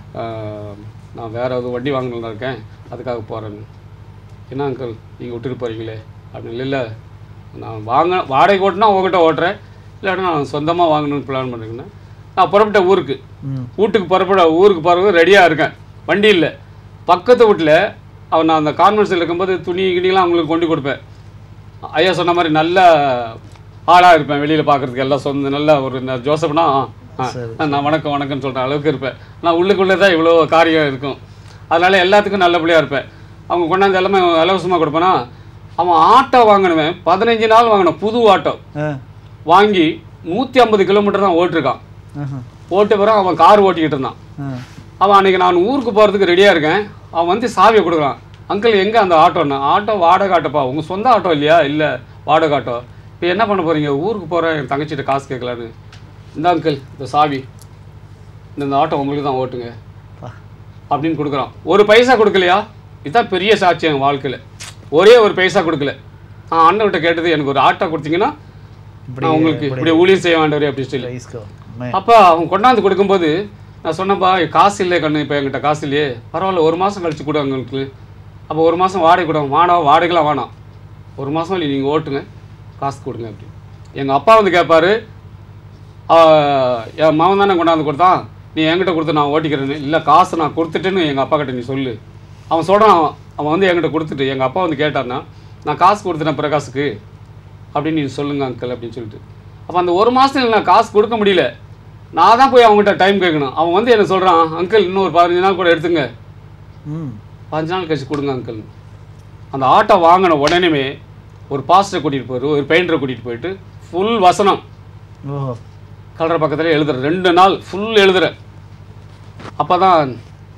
நான் வேறு எதுவும் வண்டி வாங்கணும்னு இருக்கேன் அதுக்காக போகிறேன்னு என்ன அங்கிள் நீங்கள் விட்டுட்டு போகிறீங்களே அப்படின்னு இல்லை நான் வாங்க வாடகை ஓட்டினா உங்ககிட்ட ஓட்டுறேன் இல்லாட்டா நான் சொந்தமாக வாங்கணும்னு பிளான் பண்ணுறேங்கன்னா நான் புறப்பட்ட ஊருக்கு ம் வீட்டுக்கு புறப்பட ஊருக்கு போகிறது ரெடியாக இருக்கேன் வண்டி இல்லை பக்கத்து வீட்டில் அவன் நான் அந்த கான்வென்ஸில் இருக்கும்போது துணி கிணிலாம் அவங்களுக்கு கொண்டு கொடுப்பேன் ஐயா சொன்ன மாதிரி நல்ல ஆளாக இருப்பேன் வெளியில் பார்க்குறதுக்கு எல்லாம் சொந்த நல்ல ஒரு ந- ஜோசப்னா ஆ, ஆ, நான் வணக்கம் வணக்கம்னு சொல்கிற அளவுக்கு இருப்பேன் நான் உள்ளுக்குள்ளே தான் இவ்வளோ காரியம் இருக்கும் அதனால் எல்லாத்துக்கும் நல்லபடியாக இருப்பேன் அவங்க கொண்டாந்து எல்லாமே இலவசமாக கொடுப்பேனா அவன் ஆட்டோ வாங்கினவன் பதினஞ்சு நாள் வாங்கின புது ஆட்டோ ஆ வாங்கி நூற்றி ஐம்பது கிலோமீட்டர் தான் ஓட்டிருக்கான் ஆஹா. ஓட்ட பிறகு அவன் கார் ஓட்டிக்கிட்டு இருந்தான் ஆ அவன் அன்னைக்கு நான் ஊருக்கு போகிறதுக்கு ரெடியாக இருக்கேன் அவன் வந்து சாவியை கொடுக்குறான் அங்கிள் எங்கே அந்த ஆட்டோன்னா ஆட்டோ வாடகை ஆட்டோப்பா உங்கள் சொந்த ஆட்டோ இல்லையா இல்லை வாடகை ஆட்டோ இப்போ என்ன பண்ண போகிறீங்க ஊருக்கு போகிறேன் என் தங்கச்சிட்ட காசு கேட்கலான்னு இந்த அங்கிள் இந்த சாவி இந்த இந்த ஆட்டோ உங்களுக்கு தான் ஓட்டுங்க பா. அப்படின்னு கொடுக்குறான் ஒரு பைசா கொடுக்கலையா இதுதான் பெரிய சாட்சி என் வாழ்க்கையில் ஒரே ஒரு பைசா கொடுக்கல நான் அண்ணன்கிட்ட கேட்டது எனக்கு ஒரு ஆட்டோ கொடுத்தீங்கன்னா இப்படி நான் உங்களுக்கு இப்படி ஊழியம் செய்ய வேண்டவரே அப்படின்னு சொல்லி ரைஸ் கோ மே அப்போ அவன் கொண்டாந்து கொடுக்கும்போது நான் சொன்னப்பா காசு இல்லை கண்ணு இப்போ என்கிட்ட காசு இல்லையே பரவாயில்ல ஒரு மாதம் கழிச்சு கொடு உங்களுக்கு அப்போ ஒரு மாதம் வாடகை கொடு வேணாம் வாடகைலாம் வேணாம் ஒரு மாதம் இல்லை நீங்கள் ஓட்டுங்க காசு கொடுங்க அப்படி எங்கள் அப்பா வந்து கேட்பாரு "ஆ, என் மாமன் தானே கொண்டாந்து கொடுத்தான் நீ என்கிட்ட கொடுத்து நான் ஓட்டிக்கிறேன்னு இல்லை காசு நான் கொடுத்துட்டேன்னு எங்கள் அப்பா கிட்ட நீ சொல்லு அவன் சொல்கிறான் அவன் வந்து என்கிட்ட கொடுத்துட்டு எங்கள் அப்பா வந்து கேட்டான்னா நான் காசு கொடுத்துட்டேன் பிரகாஷுக்கு அப்படின்னு நீ சொல்லுங்க அங்கிள் அப்படின்னு சொல்லிட்டு அப்போ அந்த ஒரு மாதத்துல நான் காசு கொடுக்க முடியல நான் தான் போய் அவங்ககிட்ட டைம் கேட்கணும் அவன் வந்து என்ன சொல்கிறான் அங்கிள் இன்னும் ஒரு பதினஞ்சு நாள் கூட எடுத்துங்க ம் பதினஞ்சு நாள் கழிச்சு கொடுங்க அங்கிள் அந்த ஆட்டோ வாங்கின உடனேமே ஒரு பாஸ்டரை கூட்டிகிட்டு போயிரு ஒரு பெயிண்டரை கூட்டிகிட்டு போயிட்டு ஃபுல் வசனம் ஓ கலரை பக்கத்தில் எழுதுறேன் ரெண்டு நாள் ஃபுல் எழுதுறேன் அப்போ தான்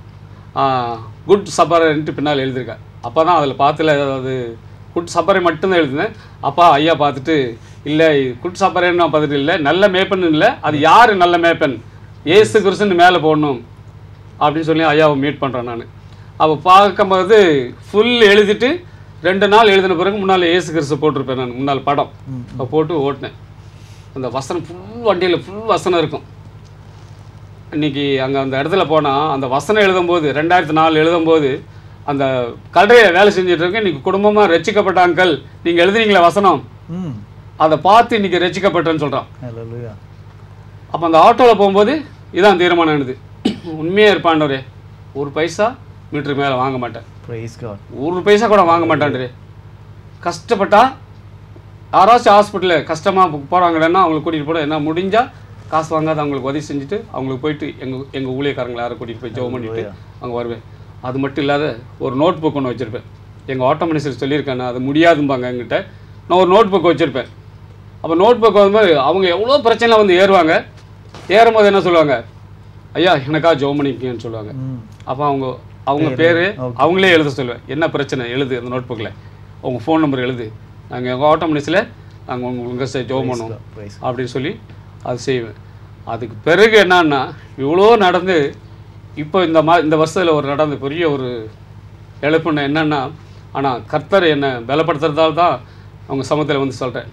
குட் சப்பரன்ட்டு பின்னால் எழுதியிருக்கேன் அப்போ தான் அதில் பார்த்துல அது குட் சப்பரை மட்டும்தான் எழுதினேன் அப்பா ஐயா பார்த்துட்டு இல்லை குட் சப்பரேன்னு நான் பார்த்துட்டு இல்லை நல்ல மேப்பன் இல்லை அது யார் நல்ல மேப்பன் ஏசு கிறிஸ்துன்னு மேலே போடணும் அப்படின்னு சொல்லி ஐயாவை மீட் பண்ணுறேன் நான் அப்போ பார்க்கும்போது ஃபுல் எழுதிட்டு ரெண்டு நாள் எழுதின பிறகு முன்னால் ஏசு கிறிஸ்து போட்டிருப்பேன் நான் முன்னால் படம் அப்போ போட்டு ஓட்டினேன் அந்த வசனம் ஃபுல் வண்டியில் ஃபுல் வசனம் இருக்கும் இன்னைக்கு அங்கே அந்த இடத்துல போனால் அந்த வசனம் எழுதும்போது ரெண்டாயிரத்தி நாலு எழுதும்போது அந்த கல்றையில் வேலை செஞ்சுட்டு இருக்கு இன்னைக்கு குடும்பமாக ரசிக்கப்பட்ட அங்கிள் நீங்கள் எழுதுனீங்களே வசனம் ம் அதை பார்த்து இன்னைக்கு ரசிக்கப்பட்டேன்னு சொல்கிறான் ஹalleluya அப்போ அந்த ஆட்டோவில் போகும்போது இதான் தீர்மானம் எழுது உண்மையாக இருப்பாண்டவரே ஒரு பைசா மீட்டருக்கு மேலே வாங்க மாட்டேன் praise god ஒரு பைசா கூட வாங்க மாட்டான்டே கஷ்டப்பட்டா யாராச்சும் ஹாஸ்பிட்டலில் கஷ்டமாக போகிறாங்கன்னா அவங்களுக்கு கூட்டிகிட்டு போட என்ன முடிஞ்சால் காசு வாங்காத அவங்களுக்கு உதவி செஞ்சுட்டு அவங்களுக்கு போயிட்டு எங்கள் எங்கள் ஊழியக்காரங்களை யாரை கூட்டிகிட்டு போய் ஜெபம் பண்ணிட்டு அங்கே வருவேன் அது மட்டும் இல்லாத ஒரு நோட் புக் ஒன்று வச்சுருப்பேன் எங்கள் ஆட்டோ மினிஸ்டர் சொல்லியிருக்கேன் நான் அது முடியாதும்பாங்க என்கிட்ட நான் ஒரு நோட் புக் வச்சுருப்பேன் அப்போ நோட் புக் வந்து அவங்க எவ்வளோ பிரச்சனை வந்து ஏறுவாங்க ஏறும்போது என்ன சொல்லுவாங்க ஐயா எனக்கா ஜெபம் பண்ணிக்கன்னு சொல்லுவாங்க ம் அப்போ அவங்க அவங்க பேர் அவங்களே எழுத சொல்லுவேன் என்ன பிரச்சனை எழுது அந்த நோட் புக்கில் உங்கள் ஃபோன் நம்பர் எழுது நாங்கள் எங்கள் ஆட்டோ மினிஸில் நாங்கள் உங்களுக்கு ஜோம் பண்ணுவோம் praise அப்படின்னு சொல்லி அது செய்வேன் அதுக்கு பிறகு என்னன்னா இவ்வளோ நடந்து இப்போ இந்த மா இந்த வருஷத்தில் ஒரு நடந்த பெரிய ஒரு இழப்புன்னு என்னன்னா ஆனால் கர்த்தர் என்னை பலப்படுத்துறதால தான் அவங்க சமத்தில் வந்து சொல்கிறேன்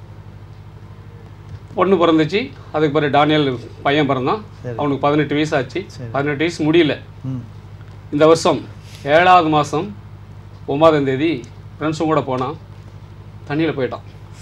பொண்ணு பிறந்துச்சு அதுக்கு பிறகு டானியல் பையன் பிறந்தான் அவனுக்கு பதினெட்டு வயசு ஆச்சு பதினெட்டு வயசு முடியல ம் இந்த வருஷம் ஏழாவது மாதம் ஒன்பதாம் தேதி ஃப்ரெண்ட்ஸும் கூட போனான் தண்ணியில் போயிட்டான்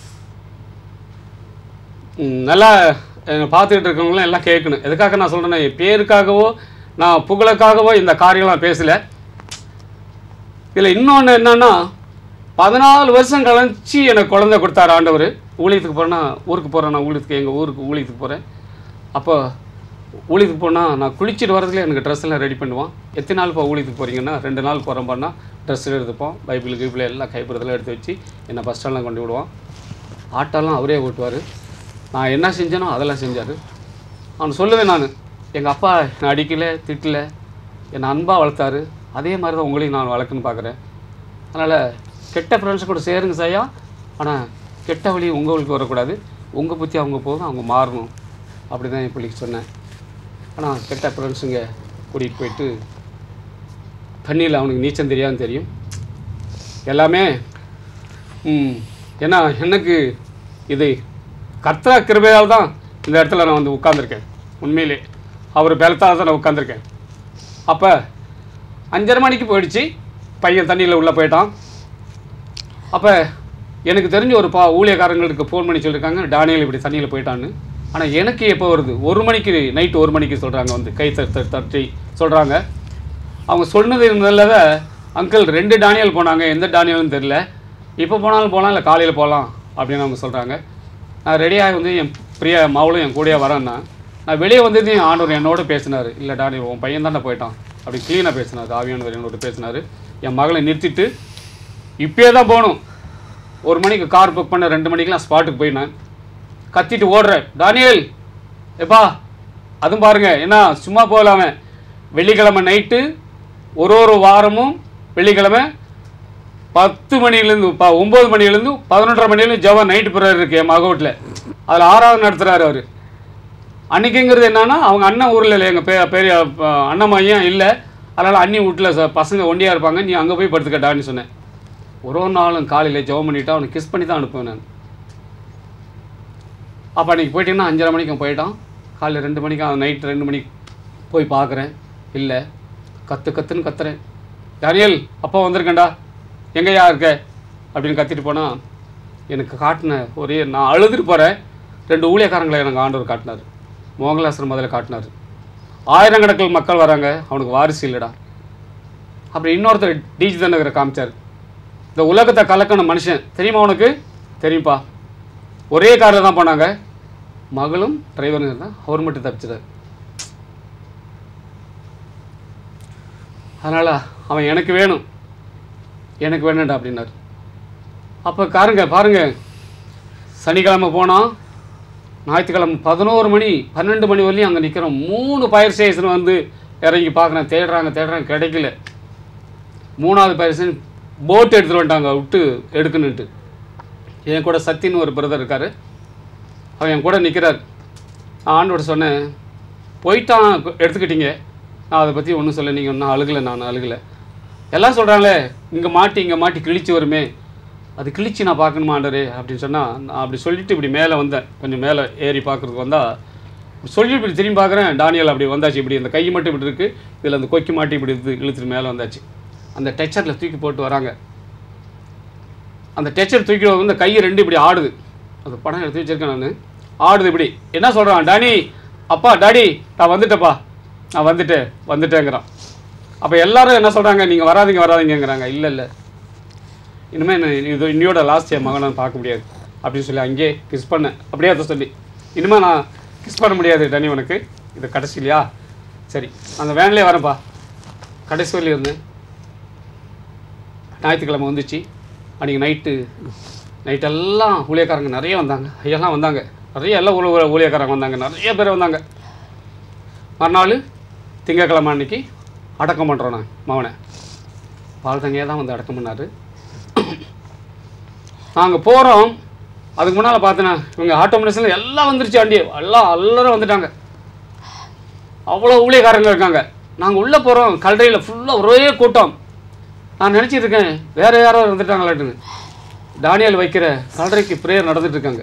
ம், நல்லா என்னை பார்த்துக்கிட்டு இருக்கவங்களாம் எல்லாம் கேட்கணும் எதுக்காக நான் சொல்கிறேன்னா என் பேருக்காகவோ நான் புகழுக்காகவோ இந்த காரியம் நான் பேசலை இதில் இன்னொன்று என்னன்னா பதினாலு வருஷம் கழிச்சு எனக்கு குழந்தை கொடுத்தாரு ஆண்டவர் ஊழியத்துக்கு போகிறேன்னா ஊருக்கு போகிறேன் நான் ஊழியத்துக்கு எங்கள் ஊருக்கு ஊழியத்துக்கு போகிறேன் அப்போ ஊழியத்துக்கு போனால் நான் குளிச்சுட்டு வரதுல எனக்கு ட்ரெஸ் எல்லாம் ரெடி பண்ணுவான் எத்தனை நாள் இப்போ ஊழியத்துக்கு போகிறீங்கன்னா ரெண்டு நாள் போகிறோம் பண்ணால் ட்ரெஸ் எடுத்துப்போம் பைபிள் கிபிள் எல்லாம் கைப்புறதெல்லாம் எடுத்து வச்சு என்னை பஸ் ஸ்டாண்ட்லாம் கொண்டு விடுவான் ஆட்டோலாம் அவரே ஓட்டுவார் நான் என்ன செஞ்சேனோ அதெல்லாம் செஞ்சார் அவன் சொல்லுவேன் நான் எங்கள் அப்பா என்னை அடிக்கலை திட்டல என்னை அன்பாக வளர்த்தாரு அதே மாதிரி தான் உங்களையும் நான் வளர்க்குன்னு பார்க்குறேன் அதனால் கெட்ட ஃப்ரெண்ட்ஸ் கூட சேருங்க சாயா ஆனால் கெட்ட வழி உங்களுக்கு வரக்கூடாது உங்கள் புத்தி அவங்க போதும் அவங்க மாறணும் அப்படி தான் என் பிள்ளைக்கு சொன்னேன் ஆனால் கெட்ட ஃப்ரெண்ட்ஸுங்க கூட்டிகிட்டு போயிட்டு தண்ணியில் அவனுக்கு நீச்சல் தெரியாதுன்னு தெரியும் எல்லாமே ம், ஏன்னா எனக்கு இது கர்த்தரா கிருபையால் தான் இந்த இடத்துல நான் வந்து உட்காந்துருக்கேன் உண்மையிலே அவர் பலத்தால் தான் நான் உட்காந்துருக்கேன் அப்போ அஞ்சரை மணிக்கு போயிடுச்சு பையன் தண்ணியில் உள்ளே போயிட்டான் அப்போ எனக்கு தெரிஞ்ச ஒரு பா ஊழியக்காரங்களுக்கு ஃபோன் பண்ணி சொல்லியிருக்காங்க டானியல் இப்படி தண்ணியில் போயிட்டான்னு ஆனால் எனக்கு எப்போ வருது ஒரு மணிக்கு நைட்டு ஒரு மணிக்கு சொல்கிறாங்க வந்து கை தட்டு தட்டி சொல்கிறாங்க அவங்க சொன்னது இருந்ததில் அங்கிள் ரெண்டு டானியல் போனாங்க எந்த டானியல்னு தெரில இப்போ போனாலும் போகலாம் இல்லை காலையில் போகலாம் அப்படின்னு அவங்க சொல்கிறாங்க நான் ரெடியாக வந்து என் பிரியா மாவளும் என் கூடயே வரேன்னா நான் வெளியே வந்து என் ஆண்டவர் என்னோட பேசினார் இல்லை டானியல் உன் பையன் தானே போயிட்டான் அப்படி க்ளீனாக பேசினார் ஆவியானவர் என்னோட பேசினார் என் மகளை நிறுத்திட்டு இப்பயே தான் போகணும் ஒரு மணிக்கு கார் புக் பண்ண ரெண்டு மணிக்கெலாம் ஸ்பாட்டுக்கு போயினேன் கத்திட்டு ஓடுறேன் டானியல் எப்பா அதுவும் பாருங்க என்ன சும்மா போகலாமே வெள்ளிக்கிழமை நைட்டு ஒரு ஒரு வாரமும் வெள்ளிக்கிழமை பத்து மணிலேருந்து ப ஒம்பது மணிலேருந்து பதினொன்றரை மணிலேருந்து ஜவ நைட்டு ப்ரேயர் இருக்கு என் மக வீட்டில் அதில் ஆறாவது நடத்துகிறாரு அவர் அன்னைக்குங்கிறது என்னன்னா அவங்க அண்ணன் ஊரில் இல்லை எங்கள் பெ பெரிய ப- அண்ணன் மையம் இல்லை அதனால் அண்ணி வீட்டில் ச பசங்க ஒண்டியாக இருப்பாங்க நீ அங்கே போய் படுத்துக்கட்டான்னு சொன்னேன் ஒரு ஒரு நாளும் காலையில் ஜெபம் பண்ணிவிட்டு அவனுக்கு கிஸ் பண்ணி தான் அனுப்புவேன் நான் அப்போ அன்றைக்கி போயிட்டீங்கன்னா அஞ்சரை மணிக்கு அவன் போயிட்டான் காலையில் ரெண்டு மணிக்கு அவன் நைட் ரெண்டு மணிக்கு போய் பார்க்குறேன் இல்லை கத்து கத்துன்னு கத்துறேன் டேனியல் அப்பா வந்திருக்கேன்டா எங்கேயா இருக்க அப்படின்னு கத்திட்டு போனால் எனக்கு காட்டின ஒரே நான் அழுதுட்டு போகிறேன் ரெண்டு ஊழியக்காரங்களை எனக்கு ஆண்டவர் காட்டினார் மோகலாசர் முதல்ல காட்டினார் ஆயிரக்கணக்கில் மக்கள் வராங்க அவனுக்கு வாரிசு இல்லைடா அப்புறம் இன்னொருத்தர் டிஜி தனகரை காமிச்சார் இந்த உலகத்தை கலக்கணும் மனுஷன் தெரியுமா உனக்கு தெரியும்ப்பா ஒரே காரில் தான் போனாங்க மகளும் டிரைவரும் இருந்தால் அவர் மட்டும் தப்பிச்சிட்டார் அதனால் அவன் எனக்கு வேணும் எனக்கு வேணும்டா அப்படின்னாரு அப்போ காருங்க பாருங்க சனிக்கிழமை போனோம் ஞாயிற்றுக்கிழமை பதினோரு மணி பன்னெண்டு மணி வரலையும் அங்கே நிற்கிறோம் மூணு ஃபயர் ஸ்டேஷன் வந்து இறங்கி பார்க்குறேன் தேடுறாங்க தேடுறாங்க கிடைக்கல மூணாவது ஃபயர் ஸ்டேஷன் போட் எடுத்துகிட்டு வந்துட்டாங்க விட்டு எடுக்கணுன்ட்டு என் கூட சத்தின்னு ஒரு பிரதர் இருக்கார் அவன் என் கூட நிற்கிறார் நான் ஆண்டோட சொன்னேன் போயிட்டான் எடுத்துக்கிட்டீங்க நான் அதை பற்றி ஒன்றும் சொல்ல நீங்கள் ஒன்றும் அழுகலை நான் அழுகலை எல்லாம் சொல்கிறாங்களே இங்கே மாட்டி இங்கே மாட்டி கிழிச்சு வருமே அது கிழிச்சு நான் பார்க்கணுமா ஆண்டரே அப்படின்னு சொன்னால் நான் அப்படி சொல்லிட்டு இப்படி மேலே வந்தேன் கொஞ்சம் மேலே ஏறி பார்க்குறதுக்கு வந்தால் சொல்லி இப்படி திரும்பி பார்க்குறேன் டானியல் அப்படி வந்தாச்சு இப்படி அந்த கை மட்டும் இப்படி இருக்குது இதில் அந்த கொக்கி மாட்டி இப்படி இது இழுத்துட்டு மேலே வந்தாச்சு அந்த டச்சரில் தூக்கி போட்டு வராங்க அந்த டச்சர் தூக்கி வந்து கை ரெண்டு இப்படி ஆடுது அந்த படம் எடுத்து வச்சிருக்கேன் நான் ஆடுது இப்படி என்ன சொல்கிறான் டானி அப்பா டாடி நான் வந்துட்டேப்பா நான் வந்துட்டேன் வந்துட்டேங்கிறான் அப்போ எல்லாரும் என்ன சொல்கிறாங்க நீங்கள் வராதீங்க வராதீங்கங்கிறாங்க இல்லை இல்லை இனிமேல் நான் இது இன்னையோட லாஸ்ட் என் மகனை பார்க்க முடியாது அப்படின்னு சொல்லி அங்கேயே கிஸ் பண்ணேன் அப்படியே அதை சொல்லி இனிமேல் நான் கிஸ் பண்ண முடியாது டனி உனக்கு இது கடைசிலையா சரி அந்த வேன்லேயே வரேன்ப்பா கடைசி வரையிலும் இருந்தேன் ஞாயிற்றுக்கிழமை வந்துச்சு அன்றைக்கி நைட்டு நைட்டெல்லாம் ஊழியக்காரங்க நிறைய வந்தாங்க ஐயெல்லாம் வந்தாங்க நிறைய எல்லாம் ஊழ ஊழியக்காரங்க வந்தாங்க நிறைய பேர் வந்தாங்க மறுநாள் திங்கக்கிழமை அன்னைக்கு அடக்கம் பண்ணுறோம் நான் மவனை பால் தங்கையாக தான் வந்து அடக்கம் பண்ணார் நாங்கள் போகிறோம் அதுக்கு முன்னால் பார்த்தேன்னா இவங்க ஆட்டோமேஷனில் எல்லாம் வந்துருச்சு வண்டி எல்லாம் எல்லாரும் வந்துட்டாங்க அவ்வளோ ஊழியக்காரங்க இருக்காங்க நாங்கள் உள்ளே போகிறோம் கல்லறையில் ஃபுல்லாக ஒரே கூட்டம் நான் நினச்சிட்டு இருக்கேன் வேறு யாரோ இருந்துட்டாங்களாட்டுன்னு டானியல் வைக்கிற கல்லறைக்கு ப்ரேயர் நடந்துட்டு இருக்காங்க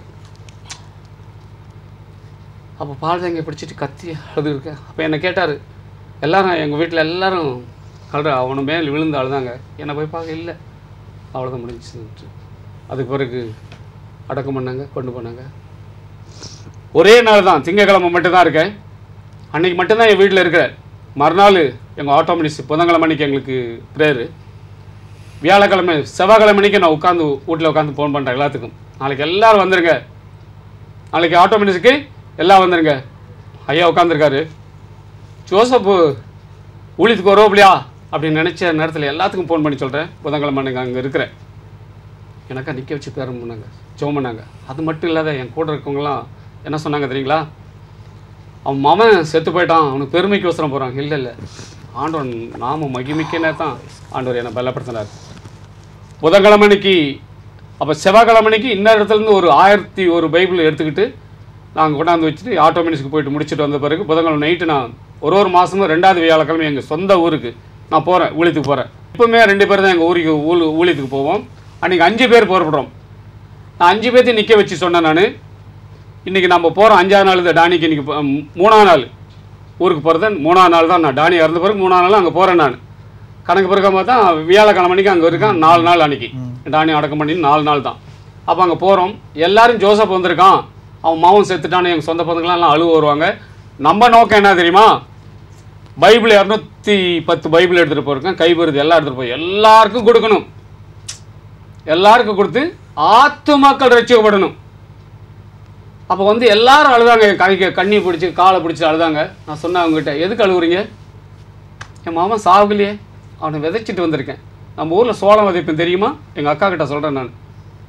அப்போ பால் தங்க பிடிச்சிட்டு கத்தி அழுது இருக்கேன் அப்போ என்னை கேட்டார் எல்லாரும் எங்கள் வீட்டில் எல்லாரும் கல்ற அவனு மேல் விழுந்து அழுதாங்க என்னை போய் பார்க்க இல்லை அவ்வளோதான் முடிஞ்சுட்டு அதுக்கு பிறகு அடக்கம் பண்ணாங்க கொண்டு போனாங்க ஒரே நாள் தான் திங்கக்கிழமை மட்டும்தான் இருக்கேன் அன்னைக்கு மட்டும்தான் என் வீட்டில் இருக்கிறேன் மறுநாள் எங்கள் ஆட்டோ மினிஸ்ட் புதன்கிழமை அன்னைக்கு எங்களுக்கு ப்ரேயரு வியாழக்கிழமை செவ்வாய்க்கிழமை அன்னைக்கு நான் உட்காந்து வீட்டில் உட்காந்து ஃபோன் பண்ணுறேன் எல்லாத்துக்கும் நாளைக்கு எல்லாரும் வந்துருங்க நாளைக்கு ஆட்டோ மினிஸ்ட்க்கு எல்லாம் வந்துருங்க ஐயா உட்காந்துருக்காரு ஜோசப்பு ஊழியத்துக்கு வருவோம் அப்படின்னு நினச்ச நேரத்தில் எல்லாத்துக்கும் ஃபோன் பண்ணி சொல்கிறேன் புதன்கிழமை அன்னைக்கு அங்கே இருக்கிறேன் எனக்கா நிற்க வச்சு பேரம் பண்ணாங்க ஜோம் பண்ணாங்க அது மட்டும் இல்லாத என் கூட இருக்கவங்களாம் என்ன சொன்னாங்க தெரியுங்களா அவன் மவன் செத்து போயிட்டான் அவனுக்கு பெருமைக்கு அவசரம் போகிறான் இல்லை இல்லை ஆண்டவன் நாம மகிமிக்கனே தான் ஆண்டவர் என்னை பலப்படுத்தினார் புதன்கிழமை அன்னைக்கு அப்போ செவ்வாய்க்கிழமை அன்னைக்கு இன்னொரு இடத்துலேருந்து ஒரு ஆயிரத்தி ஒரு பைபிள் எடுத்துக்கிட்டு நாங்கள் கொண்டாந்து வச்சுட்டு ஆட்டோ மினிஸ்க்கு போயிட்டு முடிச்சுட்டு வந்த பிறகு புதன்கிழமை நைட்டு நான் ஒரு ஒரு மாதமும் ரெண்டாவது வியாழக்கிழமை எங்கள் சொந்த ஊருக்கு நான் போகிறேன் ஊழியத்துக்கு போகிறேன் இப்போவுமே ரெண்டு பேர் தான் எங்கள் ஊருக்கு ஊழ் ஊழியத்துக்கு போவோம் அன்றைக்கி அஞ்சு பேர் புறப்படுறோம் நான் அஞ்சு பேர்த்தையும் நிற்க வச்சு சொன்னேன் நான் இன்றைக்கி நம்ம போகிறோம் அஞ்சாவது நாள் இந்த டானிக்கு இன்றைக்கி மூணாவது நாள் ஊருக்கு போகிறது மூணாவது நாள் தான் நான் டானி இறந்த பிறகு மூணாவது நாள் அங்கே போகிறேன் நான் கணக்கு பிறகு பார்த்தா வியாழக்கிழமை அன்னைக்கு அங்கே இருக்கேன் நாலு நாள் அன்னைக்கு டானி அடக்கம் பண்ணி நாலு நாள் தான் அப்போ அங்கே போகிறோம் எல்லாரும் ஜோசப் வந்திருக்கான் அவன் மாவன் செத்துட்டான்னு எங்கள் சொந்த பந்தங்கள்லாம் எல்லாம் அழுவ வருவாங்க நம்ம நோக்கம் என்ன தெரியுமா பைபிள் இரநூத்தி பத்து பைபிள் எடுத்துகிட்டு போயிருக்கேன் கைபெருது எல்லாம் எடுத்துகிட்டு போய் எல்லாருக்கும் கொடுக்கணும் எல்லாருக்கும் கொடுத்து ஆத்து மக்கள் ரசிக்கப்படணும் அப்போ வந்து எல்லாரும் அழுதாங்க என் கைக்கு கண்ணி பிடிச்சி காலை பிடிச்சி அழுதாங்க நான் சொன்னேன் அவங்ககிட்ட எதுக்கு அழுகுறீங்க என் மாமன் சாகலையே அவனை விதைச்சிட்டு வந்திருக்கேன் நம்ம ஊரில் சோளம் விதைப்பேன் தெரியுமா எங்கள் அக்கா கிட்ட சொல்கிறேன் நான்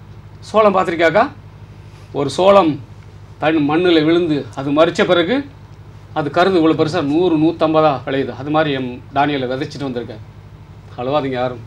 சோளம் பார்த்துருக்கியாக்கா ஒரு சோளம் தன் மண்ணில் விழுந்து அது மறிச்ச பிறகு அது கருது இவ்வளோ பெருசாக நூறு நூற்றம்பதா விளையுது அது மாதிரி என் தானியலை விதைச்சிட்டு வந்திருக்கேன் அழுவாதீங்க யாரும்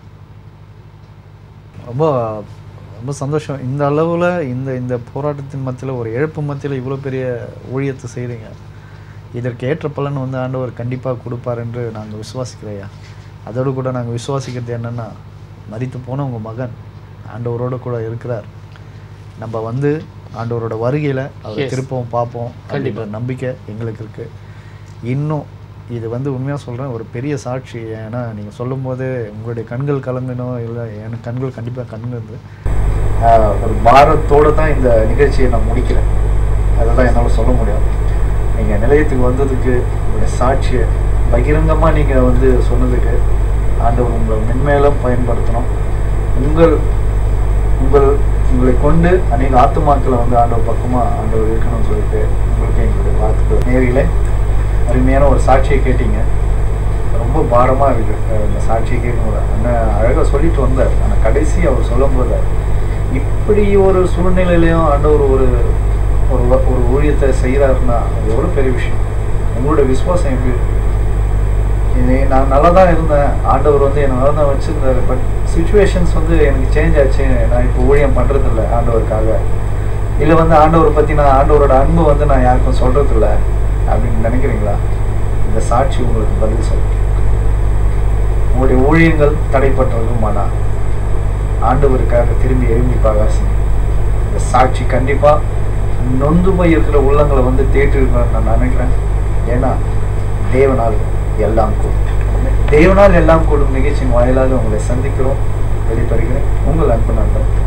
ரொம்ப ரொம்ப சந்தோஷம் இந்த அளவில் இந்த இந்த போராட்டத்தின் மத்தியில் ஒரு இழப்பு மத்தியில் இவ்வளோ பெரிய ஊழியத்தை செய்கிறீங்க இதற்கு ஏற்ற பலன் வந்து ஆண்டவர் கண்டிப்பாக கொடுப்பார் என்று நாங்கள் விசுவாசிக்கிறையா அதோடு கூட நாங்கள் விசுவாசிக்கிறது என்னென்னா மரித்து போன உங்கள் மகன் ஆண்டவரோட கூட இருக்கிறார் நம்ம வந்து ஆண்டவரோட வருகையில் அவர் Yes. திருப்பவும் பார்ப்போம் அப்படின்ற நம்பிக்கை எங்களுக்கு இருக்குது இன்னும் இது வந்து உண்மையாக சொல்கிறேன் ஒரு பெரிய சாட்சி ஏன்னா நீங்கள் சொல்லும்போது உங்களுடைய கண்கள் கலங்கணும் இல்லை எனக்கு கண்கள் கண்டிப்பாக கண்ணுது ஒரு பாரத்தோடு தான் இந்த நிகழ்ச்சியை நான் முடிக்கிறேன் அதை தான் என்னால் சொல்ல முடியும் நீங்கள் நிலையத்துக்கு வந்ததுக்கு உங்களுடைய சாட்சியை பகிரங்கமாக நீங்கள் வந்து சொன்னதுக்கு ஆண்டவர் உங்களை மென்மேலும் பயன்படுத்தணும் உங்கள் உங்கள் உங்களை கொண்டு அநேக ஆத்துமாக்களை வந்து ஆண்டவர் பக்கமாக ஆண்டவர் இருக்கணும்னு சொல்லிட்டு உங்களுக்கு எங்களுடைய வாழ்த்துக்கள் நேரிலே அருமையான ஒரு சாட்சியை கேட்டீங்க ரொம்ப பாரமாக இருக்கு அஹ் இந்த சாட்சியை கேட்கும்போது அண்ணன் அழகாக சொல்லிட்டு வந்தார் ஆனால் கடைசி அவர் சொல்லும்போது இப்படி ஒரு சூழ்நிலையிலையும் ஆண்டவர் ஒரு ஒரு வ- ஒரு ஊழியத்தை செய்கிறாருன்னா அது எவ்வளோ பெரிய விஷயம் உங்களோட விசுவாசம் எப்படி இருக்கு இது நான் நல்லா தான் இருந்தேன் ஆண்டவர் வந்து என்னை நல்லா தான் வச்சுருந்தாரு பட் சுச்சுவேஷன்ஸ் வந்து எனக்கு சேஞ்ச் ஆச்சு நான் இப்போ ஊழியம் பண்ணுறதில்ல ஆண்டவருக்காக இல்லை வந்து ஆண்டவரை பற்றி நான் ஆண்டவரோட அன்பு வந்து நான் யாருக்கும் சொல்கிறதில்ல அப்படின்னு நினைக்கிறீங்களா இந்த சாட்சி உங்களுக்கு பதில் சொல்லும் உங்களுடைய ஊழியங்கள் தடைப்பட்டிருக்குமானா ஆண்டவருக்காக திரும்பி எழும்பி பாகாசி இந்த சாட்சி கண்டிப்பாக நொந்து போய் இருக்கிற உள்ளங்களை வந்து தேற்றி இருக்கணும்னு நான் நினைக்கிறேன் ஏன்னா தேவனால் எல்லாம் கூடும் தேவனால் எல்லாம் கூடும் நிகழ்ச்சியின் வாயிலாக உங்களை சந்திக்கிறோம் வெளிப்படுகிறேன் உங்கள் அன்பு நண்பன்